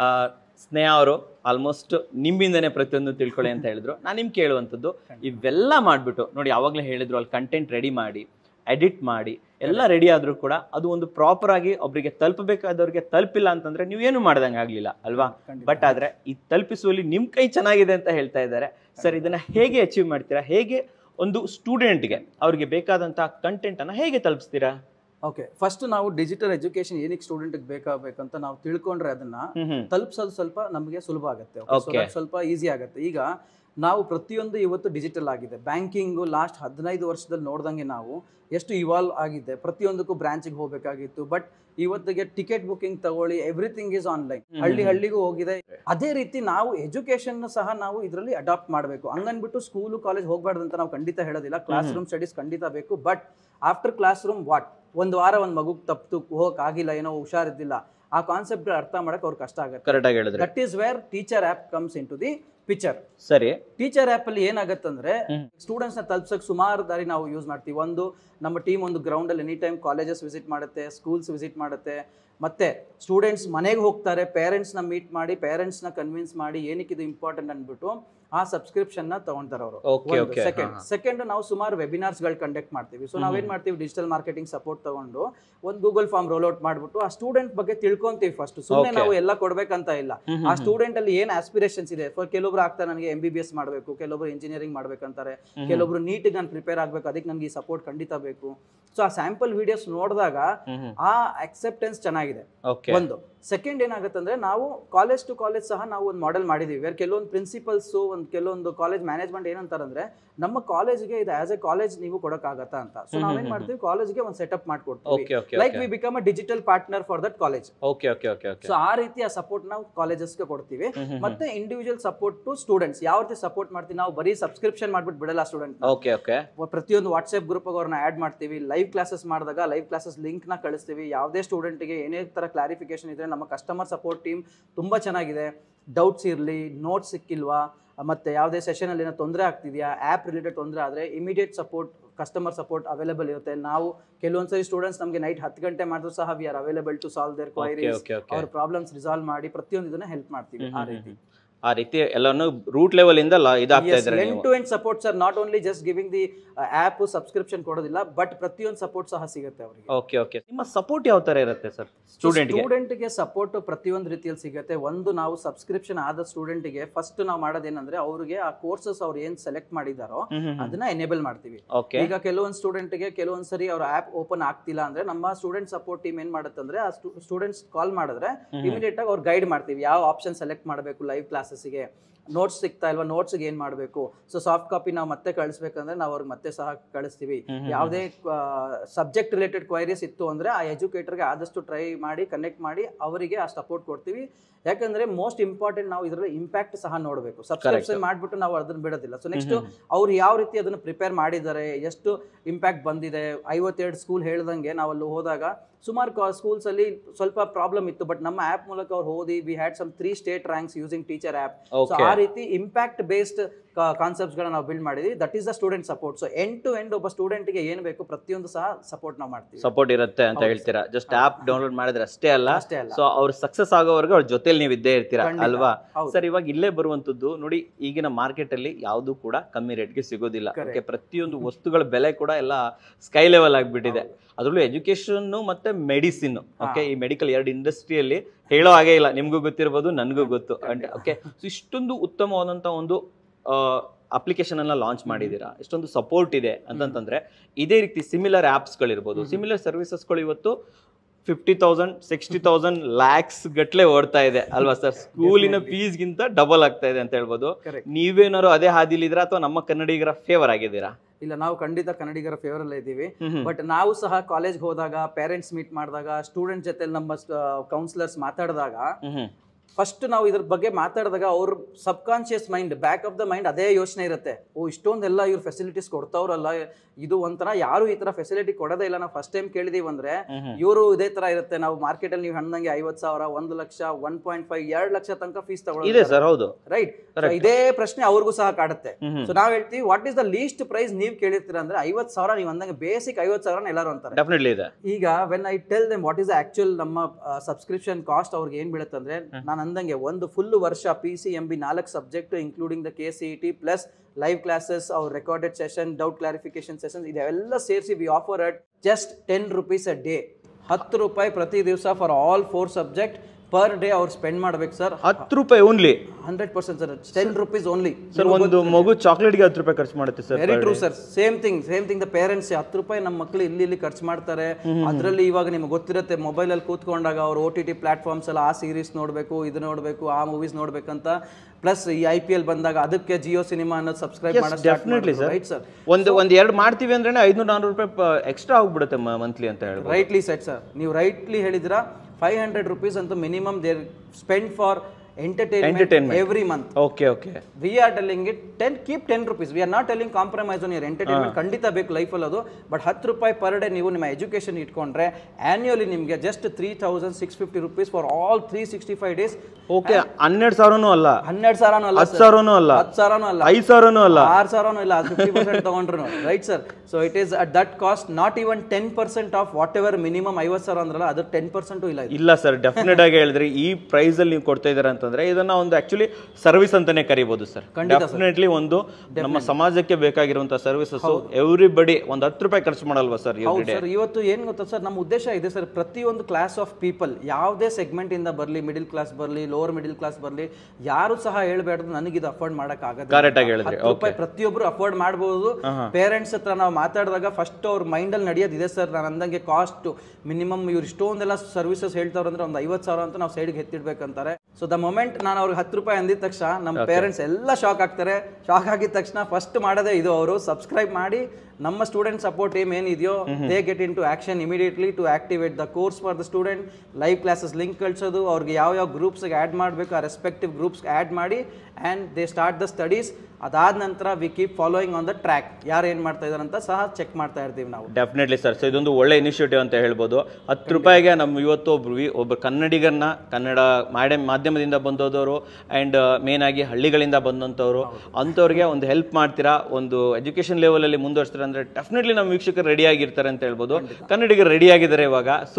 ಸ್ನೇಹ ಅವರು ಆಲ್ಮೋಸ್ಟ್ ನಿಮ್ಮಿಂದನೇ ಪ್ರತಿಯೊಂದು ತಿಳ್ಕೊಳ್ಳಿ ಅಂತ ಹೇಳಿದ್ರು ನಾನು ನಿಮ್ಗೆ ಕೇಳುವಂಥದ್ದು ಇವೆಲ್ಲ ಮಾಡಿಬಿಟ್ಟು ನೋಡಿ ಯಾವಾಗಲೇ ಹೇಳಿದ್ರು ಅಲ್ಲಿ ಕಂಟೆಂಟ್ ರೆಡಿ ಮಾಡಿ ಎಡಿಟ್ ಮಾಡಿ ಎಲ್ಲ ರೆಡಿ ಆದ್ರೂ ಕೂಡ ಅದು ಒಂದು ಪ್ರಾಪರ್ ಆಗಿ ಒಬ್ಬರಿಗೆ ತಲುಪಬೇಕಾದವ್ರಿಗೆ ತಲುಪಿಲ್ಲ ಅಂತಂದ್ರೆ ನೀವು ಏನು ಮಾಡ್ದಂಗೆ ಆಗ್ಲಿಲ್ಲ ಅಲ್ವಾ ಬಟ್ ಆದ್ರೆ ಈ ತಲುಪಿಸುವಲ್ಲಿ ನಿಮ್ ಕೈ ಚೆನ್ನಾಗಿದೆ ಅಂತ ಹೇಳ್ತಾ ಇದ್ದಾರೆ ಸರ್ ಇದನ್ನ ಹೇಗೆ ಅಚೀವ್ ಮಾಡ್ತೀರಾ ಹೇಗೆ ಒಂದು ಸ್ಟೂಡೆಂಟ್ಗೆ ಅವ್ರಿಗೆ ಬೇಕಾದಂತಹ ಕಂಟೆಂಟ್ ಅನ್ನ ಹೇಗೆ ತಲುಪಿಸ್ತೀರಾ ಓಕೆ ಫಸ್ಟ್ ನಾವು ಡಿಜಿಟಲ್ ಎಜುಕೇಶನ್ ಏನಕ್ಕೆ ಸ್ಟೂಡೆಂಟ್ಗೆ ಬೇಕಾಗಬೇಕಂತ ನಾವು ತಿಳ್ಕೊಂಡ್ರೆ ಅದನ್ನ ಹ್ಮ್ ಹ್ಮ್ ತಲುಪಿಸೋದು ಸ್ವಲ್ಪ ನಮಗೆ ಸುಲಭ ಆಗುತ್ತೆ Okay, so Okay. that ಸ್ವಲ್ಪ ಈಸಿ ಆಗುತ್ತೆ ಈಗ ನಾವು ಪ್ರತಿಯೊಂದು ಇವತ್ತು ಡಿಜಿಟಲ್ ಆಗಿದೆ ಬ್ಯಾಂಕಿಂಗು ಲಾಸ್ಟ್ ಹದಿನೈದು ವರ್ಷದಲ್ಲಿ ನೋಡ್ದಂಗೆ ನಾವು ಎಷ್ಟು ಇವಾಲ್ವ್ ಆಗಿದೆ ಪ್ರತಿಯೊಂದಕ್ಕೂ ಬ್ರಾಂಚಿಗೆ ಹೋಗಬೇಕಾಗಿತ್ತು ಬಟ್ ಇವತ್ತಿಗೆ ಟಿಕೆಟ್ ಬುಕಿಂಗ್ ತಗೊಳ್ಳಿ ಎವ್ರಿಥಿಂಗ್ ಇಸ್ ಆನ್ಲೈನ್ ಹಳ್ಳಿ ಹಳ್ಳಿಗೂ ಹೋಗಿದೆ ಅದೇ ರೀತಿ ನಾವು ಎಜುಕೇಶನ್ ಸಹ ನಾವು ಇದರಲ್ಲಿ ಅಡಾಪ್ಟ್ ಮಾಡಬೇಕು ಹಂಗನ್ಬಿಟ್ಟು ಸ್ಕೂಲು ಕಾಲೇಜ್ ಹೋಗ್ಬಾರ್ದು ಅಂತ ನಾವು ಖಂಡಿತ ಹೇಳೋದಿಲ್ಲ ಕ್ಲಾಸ್ ರೂಮ್ ಸ್ಟಡೀಸ್ ಖಂಡಿತ ಬೇಕು but after classroom what ಒಂದು ವಾರ ಒಂದು ಮಗುಗೆ ತಪ್ಪಿತು ಹೋಗಕ್ ಆಗಿಲ್ಲ ಏನೋ ಹುಷಾರಿದ್ದಿಲ್ಲ ಆ ಕಾನ್ಸೆಪ್ಟ್ ಅರ್ಥ ಮಾಡಕ್ ಅವ್ರಿಗೆ ಕಷ್ಟ ಆಗುತ್ತೆ ಕರೆಕ್ಟ್ ಆಗಿ ಹೇಳಿದ್ರಿ that is where teacher app comes into the picture ಸರಿ ಟೀಚರ್ ಆ್ಯಪ್ ಅಲ್ಲಿ ಏನಾಗತ್ತಂದ್ರೆ ಹ್ಮ್. ಸ್ಟೂಡೆಂಟ್ಸ್ ನ ತಲುಪ್ಸಕ್ ಸುಮಾರು ದಾರಿ ನಾವು ಯೂಸ್ ಮಾಡ್ತೀವಿ ಒಂದು ನಮ್ಮ ಟೀಮ್ ಒಂದು ಗ್ರೌಂಡ್ ಅಲ್ಲಿ ಎನಿ ಟೈಮ್ ಕಾಲೇಜಸ್ ವಿಸಿಟ್ ಮಾಡುತ್ತೆ ಸ್ಕೂಲ್ಸ್ ವಿಸಿಟ್ ಮಾಡುತ್ತೆ ಮತ್ತೆ ಸ್ಟೂಡೆಂಟ್ಸ್ ಮನೆಗೆ ಹೋಗ್ತಾರೆ ಪೇರೆಂಟ್ಸ್ ನ ಮೀಟ್ ಮಾಡಿ ಪೇರೆಂಟ್ಸ್ ನ ಕನ್ವಿನ್ಸ್ ಮಾಡಿ ಏನಕ್ಕೆ ಇದು ಇಂಪಾರ್ಟೆಂಟ್ ಅಂದ್ಬಿಟ್ಟು ಆ ಸಬ್ಸ್ಕ್ರಿಪ್ಷನ್ ನ ತಗೊಂತಾರೆ ಅವರು Okay, okay. ಸೆಕೆಂಡ್ ಹಾ, ಹಾ. ಸೆಕೆಂಡ್ ನಾವು ಸುಮಾರು ವೆಬಿನಾರ್ಸ್ ಗಳು ಕಂಡಕ್ಟ್ ಮಾಡ್ತೀವಿ ಸೊ ನಾವೇನ್ ಮಾಡ್ತೀವಿ ಡಿಜಿಟಲ್ ಮಾರ್ಕೆಟಿಂಗ್ ಸಪೋರ್ಟ್ ತಗೊಂಡು ಒಂದು ಗೂಗಲ್ ಫಾರ್ಮ್ ರೋಲ್ ಔಟ್ ಮಾಡ್ಬಿಟ್ಟು ಆ ಸ್ಟೂಡೆಂಟ್ ಬಗ್ಗೆ ತಿಳ್ಕೊಂತೀವಿ ಫಸ್ಟ್ ಸುಮ್ಮನೆ Okay. ನಾವು ಎಲ್ಲ ಕೊಡ್ಬೇಕಂತ ಇಲ್ಲ ಹ್ಮ್, ಆ ಹ್ಮ್, ಸ್ಟೂಡೆಂಟ್ ಅಲ್ಲಿ ಏನ್ ಆಸ್ಪಿರೇಷನ್ಸ್ ಇದೆ ಫಾರ್ ಕೆಲವೊಬ್ರು ಆಗ್ತಾರೆ ನನಗೆ ಎಂ ಬಿ ಬಿ ಎಸ್ ಮಾಡಬೇಕು ಕೆಲವೊಬ್ರು ಇಂಜಿನಿಯರಿಂಗ್ ಮಾಡ್ಬೇಕಂತಾರೆ ಹ್ಮ್. ಕೆಲವೊಬ್ರು ನೀಟ್ ನಾನು ಪ್ರಿಪೇರ್ ಆಗ್ಬೇಕು ಅದಕ್ಕೆ ನನಗೆ ಈ ಸಪೋರ್ಟ್ ಖಂಡಿತ ಬೇಕು ಸೊ ಆ ಸ್ಯಾಂಪಲ್ ವಿಡಿಯೋಸ್ ನೋಡಿದಾಗ ಹ್ಮ್ ಹ್ಮ್ ಆ ಅಕ್ಸೆಪ್ಟೆನ್ಸ್ ಚೆನ್ನಾಗಿದೆ ಓಕೆ ಒಂದು ಸೆಕೆಂಡ್ ಏನಾಗುತ್ತಂದ್ರೆ ನಾವು ಕಾಲೇಜ್ ಟು ಕಾಲೇಜ್ ಸಹ ನಾವು ಒಂದು ಮಾಡೆಲ್ ಮಾಡಿದೀವಿ ಬೇರೆ ಕೆಲವೊಂದು ಪ್ರಿನ್ಸಿಪಲ್ಸ್ ಒಂದು ಕೆಲವೊಂದು ಕಾಲೇಜ್ ಮ್ಯಾನೇಜ್ಮೆಂಟ್ ಏನಂತಾರಂದ್ರೆ ನಮ್ಮ ಕಾಲೇಜ್ಗೆ ಇದು ಆಸ್ ಎ ಕಾಲೇಜ್ ನೀವು ಕೊಡಕ್ಕಾಗತ್ತಾ ಅಂತ ಸೊ ಹ್ಮ್, ನಾವೇನ್ ಹ್ಮ್, ಮಾಡ್ತೀವಿ ಕಾಲೇಜ್ಗೆ ಒಂದು ಸೆಟಪ್ ಮಾಡ್ಕೊಡ್ತೀವಿ okay okay like we become a digital partner for that college okay okay okay okay so ಆ ರೀತಿಯ ಸಪೋರ್ಟ್ ನಾವು ಕಾಲೇಜಸ್ಗೆ ಕೊಡ್ತೀವಿ ಮತ್ತೆ ಇಂಡಿವಿಜುವಲ್ ಸಪೋರ್ಟ್ ಟು ಸ್ಟೂಡೆಂಟ್ಸ್ ಯಾವ ರೀತಿ ಸಪೋರ್ಟ್ ಮಾಡ್ತೀವಿ ನಾವು ಬರೀ ಸಬ್ಸ್ಕ್ರಿಪ್ಷನ್ ಮಾಡ್ಬಿಟ್ಟು ಬಿಡಲ್ಲ ಸ್ಟೂಡೆಂಟ್ ಓಕೆ ಓಕೆ ಪ್ರತಿಯೊಂದು ವಾಟ್ಸ್ಆಪ್ ಗ್ರೂಪ್ ಅವ್ರನ್ನ ಆಡ್ ಮಾಡ್ತೀವಿ ಲೈವ್ ಕ್ಲಾಸಸ್ ಮಾಡಿದಾಗ ಲೈವ್ ಕ್ಲಾಸಸ್ ಲಿಂಕ್ ನ ಕಳಿಸ್ತೀವಿ ಯಾವುದೇ ಸ್ಟೂಡೆಂಟ್ಗೆ ಏನೇ ತರ ಕ್ಲಾರಿಫಿಕೇಶನ್ ಇದ್ರೆ ನಮ್ಮ ಕಸ್ಟಮರ್ ಸಪೋರ್ಟ್ ಟೀಮ್ ತುಂಬಾ ಚೆನ್ನಾಗಿದೆ ಡೌಟ್ಸ್ ಇರಲಿ ನೋಟ್ಸ್ ಸಿಕ್ಕಿಲ್ವಾ ಮತ್ತೆ ಯಾವುದೇ ಸೆಷನ್ ಅಲ್ಲಿ ಏನೋ ತೊಂದರೆ ಆಗ್ತಿದೆಯಾ ಆ್ಯಪ್ ರಿಲೇಟೆಡ್ ತೊಂದರೆ ಆದರೆ immediate support customer support available ಇರುತ್ತೆ ನಾವು ಕೆಲವೊಂದ್ಸರಿ ಸ್ಟೂಡೆಂಟ್ಸ್ ನಮಗೆ ನೈಟ್ ಹತ್ತು ಗಂಟೆ ಮಾಡಿದ್ರು ಸಹ we are available to solve their okay queries okay okay ಅವ್ರ ಪ್ರಾಬ್ಲಮ್ಸ್ ರಿಸಾಲ್ವ್ ಮಾಡಿ ಪ್ರತಿಯೊಂದು ಇದನ್ನ ಹೆಲ್ಪ್ ಮಾಡ್ತೀವಿ ಆ ರೀತಿ ಆ ರೀತಿ ಎಲ್ಲಾನು ರೂಟ್ ಲೆವೆಲ್ ಇಂದ ಲ- ಇದಾಗ್ತಾ ಇದ್ದಾರೆ ಎಂಡ್ ನೀವು to end support sir not only just giving the app subscription ಕೊಡೋದಿಲ್ಲ ಬಟ್ ಪ್ರತಿಯೊಂದು ಸಪೋರ್ಟ್ ಸಹ ಸಿಗುತ್ತೆ ಅವರಿಗೆ ಓಕೆ ಓಕೆ ನಿಮ್ಮ ಸಪೋರ್ಟ್ ಯಾವ ತರ ಇರುತ್ತೆ ಸರ್ ಸ್ಟೂಡೆಂಟ್ಗೆ ಸ್ಟೂಡೆಂಟ್ಗೆ ಸಪೋರ್ಟ್ ಪ್ರತಿಯೊಂದು ರೀತಿಯಲ್ಲಿ ಸಿಗುತ್ತೆ ಒಂದು ನಾವು ಸಬ್ಸ್ಕ್ರಿಪ್ಷನ್ ಆದ ಸ್ಟೂಡೆಂಟ್ಗೆ ಫಸ್ಟ್ ನಾವು ಮಾಡೋದೇನಂದ್ರೆ ಅವ್ರಿಗೆ ಆ ಕೋರ್ಸಸ್ ಅವ್ರು ಏನ್ ಸೆಲೆಕ್ಟ್ ಮಾಡಿದಾರೋ ಅದನ್ನ ಎನೇಬಲ್ ಮಾಡ್ತೀವಿ ಓಕೆ ಈಗ ಕೆಲವೊಂದು ಸ್ಟೂಡೆಂಟ್ಗೆ ಕೆಲವೊಂದ್ ಸರಿ ಅವ್ರ ಆಪ್ ಓಪನ್ ಆಗ್ತಿಲ್ಲ ಅಂದ್ರೆ ನಮ್ಮ ಸ್ಟೂಡೆಂಟ್ ಸಪೋರ್ಟ್ ಟೀಮ್ ಏನ್ ಮಾಡುತ್ತೆ ಅಂದ್ರೆ ಆ ಸ್ಟೂಡೆಂಟ್ಸ್ ಕಾಲ್ ಮಾಡಿದ್ರೆ ಇಮಿಡಿಯೇಟ್ ಆಗಿ ಅವ್ರು ಗೈಡ್ ಮಾಡ್ತೀವಿ ಯಾವ ಆಪ್ಷನ್ ಸೆಲೆಕ್ಟ್ ಮಾಡಬೇಕು ಲೈವ್ ಕ್ಲಾಸಸ್ಗೆ ನೋಟ್ಸ್ ಸಿಗ್ತಾ ಇಲ್ವಾ ನೋಟ್ಸ್ಗೆ ಏನ್ ಮಾಡಬೇಕು ಸೊ ಸಾಫ್ಟ್ ಕಾಪಿ ನಾವು ಮತ್ತೆ ಕಳಿಸ್ಬೇಕಂದ್ರೆ ನಾವು ಅವ್ರಿಗೆ ಮತ್ತೆ ಸಹ ಕಳಿಸ್ತೀವಿ ಯಾವುದೇ ಸಬ್ಜೆಕ್ಟ್ ರಿಲೇಟೆಡ್ ಕ್ವೈರೀಸ್ ಇತ್ತು ಅಂದ್ರೆ ಆ ಎಜುಕೇಟರ್ಗೆ ಆದಷ್ಟು ಟ್ರೈ ಮಾಡಿ ಕನೆಕ್ಟ್ ಮಾಡಿ ಅವರಿಗೆ ಆ ಸಪೋರ್ಟ್ ಕೊಡ್ತೀವಿ ಯಾಕಂದ್ರೆ ಮೋಸ್ಟ್ ಇಂಪಾರ್ಟೆಂಟ್ ನಾವು ಇದರಲ್ಲಿ ಇಂಪ್ಯಾಕ್ಟ್ ಸಹ ನೋಡಬೇಕು ಸಬ್ಸ್ಕ್ರಿಪ್ಷನ್ ಮಾಡ್ಬಿಟ್ಟು ನಾವು ಅದನ್ನ ಬಿಡೋದಿಲ್ಲ ಸೊ ನೆಕ್ಸ್ಟ್ ಅವ್ರು ಯಾವ ರೀತಿ ಅದನ್ನು ಪ್ರಿಪೇರ್ ಮಾಡಿದ್ದಾರೆ ಎಷ್ಟು ಇಂಪ್ಯಾಕ್ಟ್ ಬಂದಿದೆ ಐವತ್ತೆರಡು ಸ್ಕೂಲ್ ಹೇಳ್ದಂಗೆ ನಾವು ಅಲ್ಲಿ ಹೋದಾಗ ಸುಮಾರು ಸ್ಕೂಲ್ಸ್ ಅಲ್ಲಿ ಸ್ವಲ್ಪ ಪ್ರಾಬ್ಲಮ್ ಇತ್ತು ಬಟ್ ನಮ್ಮ ಆ್ಯಪ್ ಮೂಲಕ ಅವ್ರು ಓದಿ we had some three state ranks using teacher app so Okay. ಆ ರೀತಿ ಇಂಪ್ಯಾಕ್ಟ್ ಬೇಸ್ಡ್ ಕಾನ್ಸೆಪ್ಟ್ಸ್ಗಳನ್ನ ನಾವು ಬಿಲ್ಡ್ ಮಾಡಿದ್ವಿ that is the student support so end to end ಒಬ್ಬ ಸ್ಟೂಡೆಂಟ್ಗೆ ಏನು ಬೇಕು ಪ್ರತಿಯೊಂದು ಸಹ ಸಪೋರ್ಟ್ ನಾವು ಮಾಡ್ತೀವಿ ಸಪೋರ್ಟ್ ಇರುತ್ತೆ ಅಂತ ಹೌದು ಹೇಳ್ತೀರಾ ಜಸ್ಟ್ ಆಪ್ ಡೌನ್ಲೋಡ್ ಮಾಡಿದ್ರೆ ಅಷ್ಟೇ ಅಲ್ಲ ಅಷ್ಟೇ ಅಲ್ಲ ಸೊ ಅವ್ರು ಸಕ್ಸಸ್ ಆಗೋವರೆಗೂ ಅವ್ರ ಜೊತೆಲಿ ನೀವು ಇದ್ದೇ ಇರ್ತೀರಾ ಖಂಡಿತ. ಅಲ್ವಾ ಹೌದು. ಸರ್ ಇವಾಗ ಇಲ್ಲೇ ಬರುವಂತದ್ದು ನೋಡಿ ಈಗಿನ ಮಾರ್ಕೆಟ್ ಅಲ್ಲಿ ಯಾವುದು ಕೂಡ ಕಮ್ಮಿ ರೇಟ್ಗೆ ಸಿಗೋದಿಲ್ಲ Correct. ಓಕೆ ಪ್ರತಿಯೊಂದು ವಸ್ತುಗಳ ಬೆಲೆ ಕೂಡ ಎಲ್ಲ ಸ್ಕೈ ಲೆವೆಲ್ ಆಗಿಬಿಟ್ಟಿದೆ ಅದರಲ್ಲೂ ಎಜುಕೇಶನ್ ಮತ್ತೆ ಮೆಡಿಸಿನ್ ಓಕೆ ಈ ಮೆಡಿಕಲ್ ಎರಡು ಇಂಡಸ್ಟ್ರಿಯಲ್ಲಿ ಹೇಳೋ ಹಾಗೆ ಇಲ್ಲ ನಿಮ್ಗೂ ಗೊತ್ತಿರ್ಬೋದು ನನಗೂ ಗೊತ್ತು ಓಕೆ ಸೊ ಇಷ್ಟೊಂದು ಉತ್ತಮವಾದಂತ ಒಂದು ಅಪ್ಲಿಕೇಶನ್ ಅನ್ನ ಲಾಂಚ್ ಮಾಡಿದ್ದೀರಾ ಇಷ್ಟೊಂದು ಸಪೋರ್ಟ್ ಇದೆ ಅಂತಂತಂದ್ರೆ ಇದೇ ರೀತಿ ಸಿಮಿಲರ್ ಆ್ಯಪ್ಸ್ಗಳಿರ್ಬೋದು ಸಿಮಿಲರ್ ಸರ್ವಿಸಸ್ಗಳು ಇವತ್ತು fifty thousand sixty thousand lakhs ಗಟ್ಲೆ ಓಡ್ತಾ ಇದೆ ಅಲ್ವಾ ಸರ್ ಸ್ಕೂಲಿನ ಫೀಸ್ಗಿಂತ ಡಬಲ್ ಆಗ್ತಾ ಇದೆ ಅಂತ ಹೇಳ್ಬೋದು Correct. ನೀವೇನಾದ್ರು ಅದೇ ಹಾದಿಲಿದ್ದೀರಾ ಅಥವಾ ನಮ್ಮ ಕನ್ನಡಿಗರ ಫೇವರ್ ಆಗಿದ್ದೀರಾ ಇಲ್ಲ ನಾವು ಖಂಡಿತ ಕನ್ನಡಿಗರ ಫೇವರ್ ಅಲ್ಲೇ ಇದ್ದೀವಿ ಹ್ಮ್ ಹ್ಮ್. ಬಟ್ ನಾವು ಸಹ ಕಾಲೇಜ್ಗೆ ಹೋದಾಗ ಪೇರೆಂಟ್ಸ್ ಮೀಟ್ ಮಾಡಿದಾಗ ಸ್ಟೂಡೆಂಟ್ ಜೊತೆ ನಮ್ಮ ಕೌನ್ಸಿಲರ್ಸ್ ಮಾತಾಡಿದಾಗ ಹ್ಮ್ ಹ್ಮ್. ಫಸ್ಟ್ ನಾವು ಇದ್ರ ಬಗ್ಗೆ ಮಾತಾಡಿದಾಗ ಅವ್ರ subconscious mind back of the mind ಅದೇ ಯೋಚನೆ ಇರುತ್ತೆ ಓ ಇಷ್ಟೊಂದೆಲ್ಲ ಇವ್ರು ಫೆಸಿಲಿಟೀಸ್ ಕೊಡ್ತಾವ್ರಲ್ಲ ಇದು ಒಂಥರ ಯಾರು ಈ ತರ ಫೆಸಿಲಿಟಿ ಕೊಡೋದೇ ಇಲ್ಲ ನಾವು ಫಸ್ಟ್ ಟೈಮ್ ಕೇಳಿದೀವಿ ಅಂದ್ರೆ ಹ್ಮ್ ಹ್ಮ್. ಇವರು ಇದೇ ತರ ಇರುತ್ತೆ ನಾವು ಮಾರ್ಕೆಟ್ ಅಲ್ಲಿ ನೀವು ಹಣ್ಣಂಗೆ ಐವತ್ ಸಾವಿರ ಒಂದು ಲಕ್ಷ ಒನ್ ಪಾಯಿಂಟ್ ಫೈವ್ ಎರಡು ಲಕ್ಷ ತನಕ ಫೀಸ್ ಇದೆ ತಗೊಳ್ಳೋದು ಸರ್ ಹೌದು ರೈಟ್ Correct. ಇದೇ ಪ್ರಶ್ನೆ ಅವ್ರಿಗೂ ಸಹ ಕಾಡುತ್ತೆ ಹ್ಮ್ ಹ್ಮ್. ಸೊ ನಾವ್ ಹೇಳ್ತೀವಿ what is the least price ನೀವು ಕೇಳಿರ್ತೀರ ಅಂದ್ರೆ ಐವತ್ ಸಾವಿರ ನೀವು ಅಂದಂಗೆ ಬೇಸಿಕ್ ಐವತ್ ಸಾವಿರ ಎಲ್ಲರೂ ಅಂತಾರೆ ಡೆಫಿನೆಟ್ಲಿ ಇದೆ ಈಗ when I tell them what is actual ನಮ್ಮ ಸಬ್ಸ್ಕ್ರಿಪ್ಷನ್ ಕಾಸ್ಟ್ ಅವ್ರಿಗೆ ಏನ್ ಬೀಳುತ್ತೆ ಅಂದ್ರೆ ನಾನು ಅಂದಂಗೆ ಒಂದು ಫುಲ್ ವರ್ಷ ಪಿ ಸಿ ಎಂ ಬಿ ನಾಲ್ಕು subject including the K C E T plus live classes ಅವ್ರ recorded session doubt clarification session ಇದೆಲ್ಲ ಸೇರಿಸಿ we offer at just ten rupees a day ಹತ್ತು ರೂಪಾಯಿ ಪ್ರತಿ ದಿವಸ for all four subject per day ಅವ್ರು spend ಮಾಡ್ಬೇಕು ಸರ್ ಹತ್ತು ರೂಪಾಯಿ only hundred percent sir ten rupees only sir ಒಂದು ಮಗು ಚಾಕ್ಲೇಟ್ಗೆ ಹತ್ತು ರೂಪಾಯಿ ಖರ್ಚು ಮಾಡುತ್ತೆ sir very true sir same thing same thing the parents ಹತ್ತು ರೂಪಾಯಿ ನಮ್ಮ ಮಕ್ಕಳು ಇಲ್ಲಿ ಇಲ್ಲಿ ಖರ್ಚು ಮಾಡ್ತಾರೆ ಅದರಲ್ಲಿ ಇವಾಗ ನಿಮ್ಗೆ ಗೊತ್ತಿರುತ್ತೆ ಮೊಬೈಲ್ ಅಲ್ಲಿ ಕೂತ್ಕೊಂಡಾಗ ಅವ್ರು ಓ ಟಿ ಟಿ ಪ್ಲಾಟ್ಫಾರ್ಮ್ಸ್ ಎಲ್ಲ ಆ ಸೀರೀಸ್ ನೋಡಬೇಕು ಇದು ನೋಡಬೇಕು ಆ ಮೂವೀಸ್ ನೋಡ್ಬೇಕಂತ ಪ್ಲಸ್ ಈ ಐ ಪಿ ಎಲ್ ಬಂದಾಗ ಅದಕ್ಕೆ ಜಿಯೋ ಸಿನಿಮಾ ಅನ್ನೋದು subscribe definitely sir right sir ಒಂದು ಒಂದು ಎರಡು ಮಾಡ್ತೀವಿ ಅಂದ್ರೆ ಐದ್ನೂರು ನಾನ್ನೂರು ರೂಪಾಯಿ ಎಕ್ಸ್ಟ್ರಾ ಆಗ್ಬಿಡುತ್ತೆ ಮಂತ್ಲಿ ಅಂತ ಹೇಳ್ಬೋದು ರೈಟ್ಲಿ ಸೆಟ್ ಸರ್ ನೀವು ರೈಟ್ಲಿ ಹೇಳಿದಿರಾ ಫೈವ್ ಹಂಡ್ರೆಡ್ ರುಪೀಸ್ ಅಂತೂ minimum there spend for entertainment Entertainment. Every month okay okay we are telling it ten keep ten rupees we are not telling compromise on your entertainment ಖಂಡಿತ ಬೇಕು ಲೈಫಲ್ಲಿ ಅದು but ಹತ್ತು ರೂಪಾಯಿ per day ನೀವು ನಿಮ್ಮ education ಇಟ್ಕೊಂಡ್ರೆ ಆನ್ಯುವಲಿ ನಿಮಗೆ just three thousand six fifty rupees for all three sixty five days okay ಹನ್ನೆರಡು ಸಾವಿರನೂ ಅಲ್ಲ ಹನ್ನೆರಡು ಸಾವಿರನೂ ಅಲ್ಲ ಹತ್ತು ಸಾವಿರನೂ ಅಲ್ಲ ಹತ್ತು ಸಾವಿರನೂ ಅಲ್ಲ ಐದು ಸಾವಿರನೂ ಅಲ್ಲ ಆರು ಸಾವಿರನೂ ಇಲ್ಲ ಫಿಫ್ಟಿ ಪರ್ಸೆಂಟ್ ತಗೊಂಡ್ರು right sir so it is at that cost not even ten percent of whatever minimum ಐವತ್ತು ಸಾವಿರ ಅಂದ್ರಲ್ಲ ಅದು ಟೆನ್ ಪರ್ಸೆಂಟು ಇಲ್ಲ ಇದು ಇಲ್ಲ ಸರ್ ಡೆಫಿನೆಟ್ ಆಗಿ ಹೇಳಿದ್ರೆ ಈ ಪ್ರೈಸ್ ಅಲ್ಲಿ ನೀವು ಕೊಡ್ತಾ ಇದ್ದೀರಾ ಅಂತಂದ್ರೆ ಇದನ್ನ ಒಂದು ಆಕ್ಚುಲಿ ಸರ್ವಿಸ್ ಅಂತಾನೆ ಕರಿಬಹುದು ಸರ್ ಡೆಫಿನೆಟ್ಲಿ ಒಂದು ನಮ್ಮ ಸಮಾಜಕ್ಕೆ ಬೇಕಾಗಿರುವಂತಹ ಸರ್ವಿಸಸ್ ಎವ್ರಿಬಡಿ ಒಂದು ಹತ್ತು ರೂಪಾಯಿ ಖರ್ಚು ಮಾಡಲ್ವಾ ಸರ್ ಎವ್ರಿ ಹೌದು ಡೇ ಸರ್ ಇವತ್ತು ಏನು ಗೊತ್ತಾ ಸರ್ ನಮ್ಮ ಉದ್ದೇಶ ಇದೆ ಸರ್ ಪ್ರತಿಯೊಂದು ಕ್ಲಾಸ್ ಆಫ್ ಪೀಪಲ್ ಯಾವುದೇ ಸೆಗ್ಮೆಂಟ್ ಇಂದ ಬರಲಿ ಮಿಡಿಲ್ ಕ್ಲಾಸ್ ಬರಲಿ ಲೋವರ್ ಮಿಡಿಲ್ ಕ್ಲಾಸ್ ಬರಲಿ ಯಾರು ಸಹ ಹೇಳ್ಬೇಡ್ದು ನನಗಿದು ಅಫೋರ್ಡ್ ಮಾಡಕ್ Correct ಆಗಲ್ಲ ಆಗಿ ಹೇಳಿದ್ರಿ, ಹತ್ತು ರೂಪಾಯಿ ಪ್ರತಿಯೊಬ್ರು ಅಫೋರ್ಡ್ ಮಾಡಬಹುದು ಪೇರೆಂಟ್ಸ್ ಹತ್ರ ನಾವು ಮಾತಾಡಿದಾಗ ಫಸ್ಟ್ ಅವ್ರ ಮೈಂಡಲ್ಲಿ ನಡೆಯೋದು ಇದೆ ಸರ್ ನಾನು ಅಂದಂಗೆ ಕಾಸ್ಟ್ ಮಿನಿಮಮ್ ಇವ್ರು ಇಷ್ಟೊಂದೆಲ್ಲ ಸರ್ವಿಸಸ್ ಹೇಳ್ತಾವ್ರೆ ಅಂದ್ರೆ ಒಂದು ಐವತ್ತು ಸಾವಿರ ಅಂತ ನಾವು ಸೈಡ್ಗೆ ಎತ್ತಿಡ್ಬೇಕಂತಾರೆ ಸೊ ದ ಮೊಮೆಂಟ್ ನಾನು ಅವ್ರಿಗೆ ಹತ್ತು ರೂಪಾಯಿ ಅಂದಿದ ತಕ್ಷಣ ನಮ್ಮ ಪೇರೆಂಟ್ಸ್ ಎಲ್ಲ ಶಾಕ್ ಆಗ್ತಾರೆ ಶಾಕ್ ಆಗಿದ ತಕ್ಷಣ ಫಸ್ಟ್ ಮಾಡೋದೇ ಇದು ಅವರು ಸಬ್ಸ್ಕ್ರೈಬ್ ಮಾಡಿ ನಮ್ಮ ಸ್ಟೂಡೆಂಟ್ ಸಪೋರ್ಟ್ ಟೀಮ್ ಏನಿದೆಯೋ they get into action immediately to activate the course for the student live classes link ಕಳಿಸೋದು ಅವ್ರಿಗೆ ಯಾವ ಯಾವ ಗ್ರೂಪ್ಸ್ಗೆ ಆ್ಯಡ್ ಮಾಡಬೇಕು ಆ ರೆಸ್ಪೆಕ್ಟಿವ್ ಗ್ರೂಪ್ಸ್ಗೆ ಆ್ಯಡ್ ಮಾಡಿ and they start the studies ಅದಾದ ನಂತರ we keep following on the track ಯಾರು ಏನು ಮಾಡ್ತಾ ಇದಾರೆ ಅಂತ ಸಹ ಚೆಕ್ ಮಾಡ್ತಾ ಇರ್ತೀವಿ ನಾವು ಡೆಫಿನೆಟ್ಲಿ ಸರ್ ಸೊ ಇದೊಂದು ಒಳ್ಳೆ ಇನಿಷಿಯೇಟಿವ್ ಅಂತ ಹೇಳ್ಬೋದು ಹತ್ತು ರೂಪಾಯಿಗೆ ನಮ್ಮ ಇವತ್ತು ಒಬ್ರು ವಿ- ಒಬ್ಬ ಕನ್ನಡಿಗರನ್ನ ಕನ್ನಡ ಮಾಧ್ಯಮ ಮಾಧ್ಯಮದಿಂದ ಬಂದೋದವರು ಆ್ಯಂಡ್ ಮೇನ್ ಆಗಿ ಹಳ್ಳಿಗಳಿಂದ ಬಂದಂಥವ್ರು ಅಂಥವ್ರಿಗೆ ಒಂದು ಹೆಲ್ಪ್ ಮಾಡ್ತೀರಾ ಒಂದು ಎಜುಕೇಷನ್ ಲೆವೆಲಲ್ಲಿ ಮುಂದುವರಿಸ್ತೀರಾ ಅಂದರೆ ಡೆಫಿನೆಟ್ಲಿ ನಮ್ಮ ವೀಕ್ಷಕರು ರೆಡಿ ಆಗಿರ್ತಾರೆ ಅಂತ ಹೇಳ್ಬೋದು ಕನ್ನಡಿಗರು ರೆಡಿ ಆಗಿದ್ದಾರೆ ಇವಾಗ ಸೊ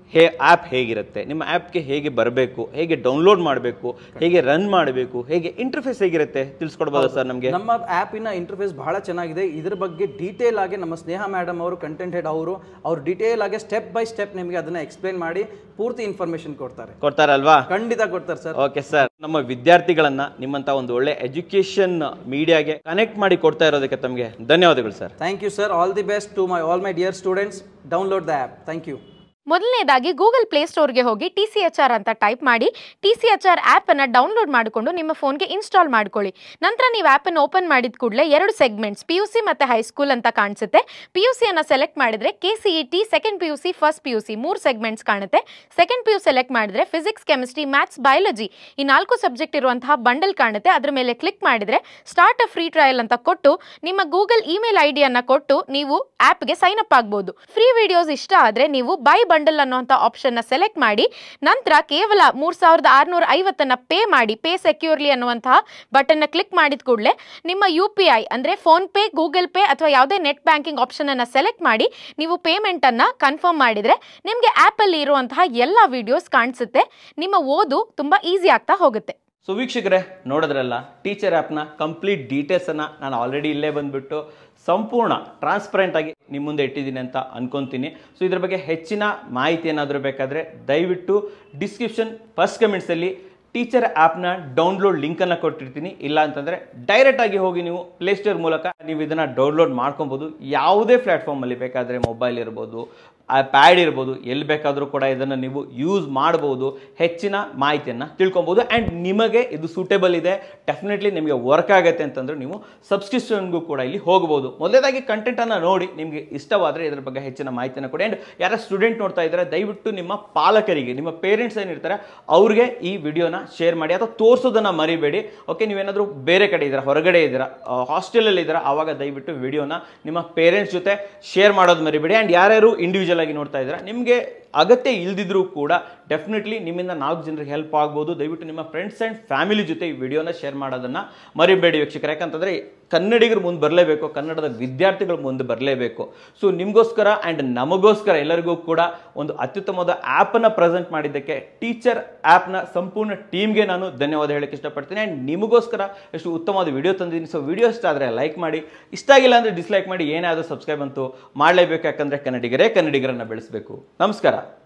ಹೇ ಆ್ಯಪ್ ಹೇಗಿರುತ್ತೆ ನಿಮ್ಮ ಆ್ಯಪ್ಗೆ ಹೇಗೆ ಬರಬೇಕು ಹೇಗೆ ಡೌನ್ಲೋಡ್ ಮಾಡಬೇಕು ಹೇಗೆ ರನ್ ಮಾಡಬೇಕು ಹೇಗೆ ಇಂಟರ್ಫೇಸ್ ಹೇಗಿರುತ್ತೆ ತಿಳಿಸ್ಕೊಡ್ಬೋದಾ ಸರ್ ನಮಗೆ ನಮ್ಮ ಆ್ಯಪಿನ ಇಂಟರ್ಫೇಸ್ ಬಹಳ ಚೆನ್ನಾಗಿದೆ ಇದ್ರ ಬಗ್ಗೆ ಡೀಟೇಲ್ ಆಗಿ ನಮ್ಮ ಸ್ನೇಹ ಮೇಡಮ್ ಅವರು ಕಂಟೆಂಟ್ ಹೆಡ್ ಅವರು ಅವ್ರು ಡೀಟೇಲ್ ಆಗಿ ಸ್ಟೆಪ್ ಬೈ ಸ್ಟೆಪ್ ನಿಮಗೆ ಅದನ್ನ ಎಕ್ಸ್ಪ್ಲೇನ್ ಮಾಡಿ ಪೂರ್ತಿ ಇನ್ಫಾರ್ಮೇಶನ್ ಕೊಡ್ತಾರೆ ಕೊಡ್ತಾರಲ್ವಾ ಖಂಡಿತ ಕೊಡ್ತಾರೆ ಸರ್ ಓಕೆ ಸರ್ ನಮ್ಮ ವಿದ್ಯಾರ್ಥಿಗಳನ್ನ ನಿಮ್ಮಂತ ಒಂದು ಒಳ್ಳೆ ಎಜುಕೇಶನ್ ಮೀಡಿಯಾಗೆ ಕನೆಕ್ಟ್ ಮಾಡಿ ಕೊಡ್ತಾ ಇರೋದಕ್ಕೆ ತಮಗೆ ಧನ್ಯವಾದಗಳು sir thank you sir all the best to my all my dear students download the app thank you ಮೊದಲನೇದಾಗಿ ಗೂಗಲ್ ಪ್ಲೇಸ್ಟೋರ್ಗೆ ಹೋಗಿ ಟಿ ಸಿ ಎಚ್ ಆರ್ ಅಂತ ಟೈಪ್ ಮಾಡಿ ಟಿ ಸಿ ಎಚ್ ಆರ್ ಆ್ಯಪನ್ನು ಡೌನ್ಲೋಡ್ ಮಾಡಿಕೊಂಡು ನಿಮ್ಮ ಫೋನ್ಗೆ ಇನ್ಸ್ಟಾಲ್ ಮಾಡ್ಕೊಳ್ಳಿ ನಂತರ ನೀವು ಆ್ಯಪನ್ನು ಓಪನ್ ಮಾಡಿದ ಕೂಡಲೇ ಎರಡು ಸೆಗ್ಮೆಂಟ್ಸ್ ಪಿ ಯು ಸಿ ಮತ್ತು ಹೈಸ್ಕೂಲ್ ಅಂತ ಕಾಣಿಸುತ್ತೆ ಪಿ ಯು ಸಿಯನ್ನು ಸೆಲೆಕ್ಟ್ ಮಾಡಿದರೆ K C E T second P U C first P U C ಮೂರು ಸೆಗ್ಮೆಂಟ್ಸ್ ಕಾಣುತ್ತೆ ಸೆಕೆಂಡ್ ಪಿ ಯು ಸೆಲೆಕ್ಟ್ ಮಾಡಿದರೆ ಫಿಸಿಕ್ಸ್ ಕೆಮಿಸ್ಟ್ರಿ ಮ್ಯಾಥ್ಸ್ ಬಯಾಲಜಿ ಈ ನಾಲ್ಕು ಸಬ್ಜೆಕ್ಟ್ ಇರುವಂತಹ ಬಂಡಲ್ ಕಾಣುತ್ತೆ ಅದ್ರ ಮೇಲೆ ಕ್ಲಿಕ್ ಮಾಡಿದರೆ ಸ್ಟಾರ್ಟ್ ಅ ಫ್ರೀ ಟ್ರಯಲ್ ಅಂತ ಕೊಟ್ಟು ನಿಮ್ಮ ಗೂಗಲ್ ಇಮೇಲ್ ಐ ಡಿಯನ್ನು ಕೊಟ್ಟು ನೀವು ಆ್ಯಪ್ಗೆ ಸೈನ್ ಅಪ್ ಆಗ್ಬೋದು ಫ್ರೀ ವಿಡಿಯೋಸ್ ಇಷ್ಟ ಆದರೆ ನೀವು ಬೈ ಬಂಡಲ್ ಅನ್ನುವಂಥ ಆಪ್ಷನ್ನ ಸೆಲೆಕ್ಟ್ ಮಾಡಿ ನಂತರ ಕೇವಲ ಮೂರು ಸಾವಿರದ ಆರುನೂರ ಐವತ್ತನ್ನು ಪೇ ಮಾಡಿ ಪೇ ಸೆಕ್ಯೂರ್ಲಿ ಅನ್ನುವಂತಹ ಬಟನ್ನ ಕ್ಲಿಕ್ ಮಾಡಿದ ಕೂಡಲೇ ನಿಮ್ಮ ಯು ಪಿ ಐ ಅಂದರೆ ಫೋನ್ಪೇ ಗೂಗಲ್ ಪೇ ಅಥವಾ ಯಾವುದೇ ನೆಟ್ ಬ್ಯಾಂಕಿಂಗ್ ಆಪ್ಷನನ್ನು ಸೆಲೆಕ್ಟ್ ಮಾಡಿ ನೀವು ಪೇಮೆಂಟನ್ನು ಕನ್ಫರ್ಮ್ ಮಾಡಿದರೆ ನಿಮಗೆ ಆ್ಯಪಲ್ಲಿ ಇರುವಂತಹ ಎಲ್ಲ ವಿಡಿಯೋಸ್ ಕಾಣಿಸುತ್ತೆ ನಿಮ್ಮ ಓದು ತುಂಬ ಈಸಿ ಆಗ್ತಾ ಹೋಗುತ್ತೆ ಸೊ ವೀಕ್ಷಕರೇ ನೋಡಿದ್ರಲ್ಲ ಟೀಚರ್ ಆ್ಯಪ್ನ ಕಂಪ್ಲೀಟ್ ಡೀಟೇಲ್ಸನ್ನು ನಾನು ಆಲ್ರೆಡಿ ಇಲ್ಲೇ ಬಂದುಬಿಟ್ಟು ಸಂಪೂರ್ಣ ಟ್ರಾನ್ಸ್ಪರೆಂಟ್ ಆಗಿ ನಿಮ್ಮ ಮುಂದೆ ಇಟ್ಟಿದ್ದೀನಿ ಅಂತ ಅನ್ಕೊಂತೀನಿ ಸೊ ಇದ್ರ ಬಗ್ಗೆ ಹೆಚ್ಚಿನ ಮಾಹಿತಿ ಏನಾದರೂ ಬೇಕಾದರೆ ದಯವಿಟ್ಟು ಡಿಸ್ಕ್ರಿಪ್ಷನ್ ಫಸ್ಟ್ ಕಮೆಂಟ್ಸಲ್ಲಿ ಟೀಚರ್ ಆ್ಯಪ್ನ ಡೌನ್ಲೋಡ್ ಲಿಂಕನ್ನು ಕೊಟ್ಟಿರ್ತೀನಿ ಇಲ್ಲ ಅಂತಂದರೆ ಡೈರೆಕ್ಟಾಗಿ ಹೋಗಿ ನೀವು ಪ್ಲೇಸ್ಟೋರ್ ಮೂಲಕ ನೀವು ಇದನ್ನು ಡೌನ್ಲೋಡ್ ಮಾಡ್ಕೊಬೋದು ಯಾವುದೇ ಪ್ಲ್ಯಾಟ್ಫಾರ್ಮಲ್ಲಿ ಬೇಕಾದರೆ ಮೊಬೈಲ್ ಇರ್ಬೋದು ಪ್ಯಾಡ್ ಇರ್ಬೋದು ಎಲ್ಲಿ ಬೇಕಾದರೂ ಕೂಡ ಇದನ್ನು ನೀವು ಯೂಸ್ ಮಾಡ್ಬೋದು ಹೆಚ್ಚಿನ ಮಾಹಿತಿಯನ್ನು ತಿಳ್ಕೊಬೋದು ಆ್ಯಂಡ್ ನಿಮಗೆ ಇದು ಸೂಟೇಬಲ್ ಇದೆ ಡೆಫಿನೆಟ್ಲಿ ನಿಮಗೆ ವರ್ಕ್ ಆಗುತ್ತೆ ಅಂತಂದ್ರೆ ನೀವು ಸಬ್ಸ್ಕ್ರಿಪ್ಷನ್ಗೂ ಕೂಡ ಇಲ್ಲಿ ಹೋಗ್ಬೋದು ಮೊದಲೇದಾಗಿ ಕಂಟೆಂಟನ್ನು ನೋಡಿ ನಿಮಗೆ ಇಷ್ಟವಾದರೆ ಇದ್ರ ಬಗ್ಗೆ ಹೆಚ್ಚಿನ ಮಾಹಿತಿಯನ್ನು ಕೊಡಿ ಆ್ಯಂಡ್ ಯಾರ ಸ್ಟೂಡೆಂಟ್ ನೋಡ್ತಾ ಇದ್ದಾರೆ ದಯವಿಟ್ಟು ನಿಮ್ಮ ಪಾಲಕರಿಗೆ ನಿಮ್ಮ ಪೇರೆಂಟ್ಸ್ ಏನಿರ್ತಾರೆ ಅವ್ರಿಗೆ ಈ ವಿಡಿಯೋನ ಶೇರ್ ಮಾಡಿ ಅಥವಾ ತೋರಿಸೋದನ್ನು ಮರಿಬೇಡಿ ಓಕೆ ನೀವೇನಾದರೂ ಬೇರೆ ಕಡೆ ಇದ್ದೀರಾ ಹೊರಗಡೆ ಇದ್ದೀರಾ ಹಾಸ್ಟೆಲಲ್ಲಿ ಇದ್ದೀರಾ ಆವಾಗ ದಯವಿಟ್ಟು ವಿಡಿಯೋನ ನಿಮ್ಮ ಪೇರೆಂಟ್ಸ್ ಜೊತೆ ಶೇರ್ ಮಾಡೋದು ಮರಿಬೇಡಿ ಆ್ಯಂಡ್ ಯಾರ್ಯಾರು ಇಂಡಿವಿಜುವಲ್ ಆಗಿ ನೋಡ್ತಾ ಇದ್ದೀರಾ ನಿಮಗೆ ಅಗತ್ಯ ಇಲ್ದಿದ್ರೂ ಕೂಡ ಡೆಫಿನೆಟ್ಲಿ ನಿಮ್ಮಿಂದ ನಾಲ್ಕು ಜನರಿಗೆ ಹೆಲ್ಪ್ ಆಗ್ಬೋದು ದಯವಿಟ್ಟು ನಿಮ್ಮ ಫ್ರೆಂಡ್ಸ್ ಆ್ಯಂಡ್ ಫ್ಯಾಮಿಲಿ ಜೊತೆ ಈ ವಿಡಿಯೋನ ಶೇರ್ ಮಾಡೋದನ್ನು ಮರಿಬೇಡಿ ವೀಕ್ಷಕರು ಯಾಕಂತಂದರೆ ಕನ್ನಡಿಗರು ಮುಂದೆ ಬರಲೇಬೇಕು ಕನ್ನಡದ ವಿದ್ಯಾರ್ಥಿಗಳು ಮುಂದೆ ಬರಲೇಬೇಕು ಸೊ ನಿಮಗೋಸ್ಕರ ಆ್ಯಂಡ್ ನಮಗೋಸ್ಕರ ಎಲ್ಲರಿಗೂ ಕೂಡ ಒಂದು ಅತ್ಯುತ್ತಮವಾದ ಆ್ಯಪನ್ನು ಪ್ರೆಸೆಂಟ್ ಮಾಡಿದ್ದಕ್ಕೆ ಟೀಚರ್ ಆ್ಯಪ್ನ ಸಂಪೂರ್ಣ ಟೀಮ್ಗೆ ನಾನು ಧನ್ಯವಾದ ಹೇಳಕ್ಕೆ ಇಷ್ಟಪಡ್ತೀನಿ ಆ್ಯಂಡ್ ನಿಮಗೋಸ್ಕರ ಎಷ್ಟು ಉತ್ತಮವಾದ ವಿಡಿಯೋ ತಂದಿದ್ದೀನಿ ಸೊ ವಿಡಿಯೋ ಇಷ್ಟ ಆದರೆ ಲೈಕ್ ಮಾಡಿ ಇಷ್ಟ ಆಗಿಲ್ಲ ಅಂದರೆ ಡಿಸ್ಲೈಕ್ ಮಾಡಿ ಏನೇ ಆದರೂ ಸಬ್ಸ್ಕ್ರೈಬ್ ಅಂತೂ ಮಾಡಲೇಬೇಕು ಯಾಕಂದರೆ ಕನ್ನಡಿಗರೇ ಕನ್ನಡಿಗರನ್ನು ಬೆಳೆಸಬೇಕು ನಮಸ್ಕಾರ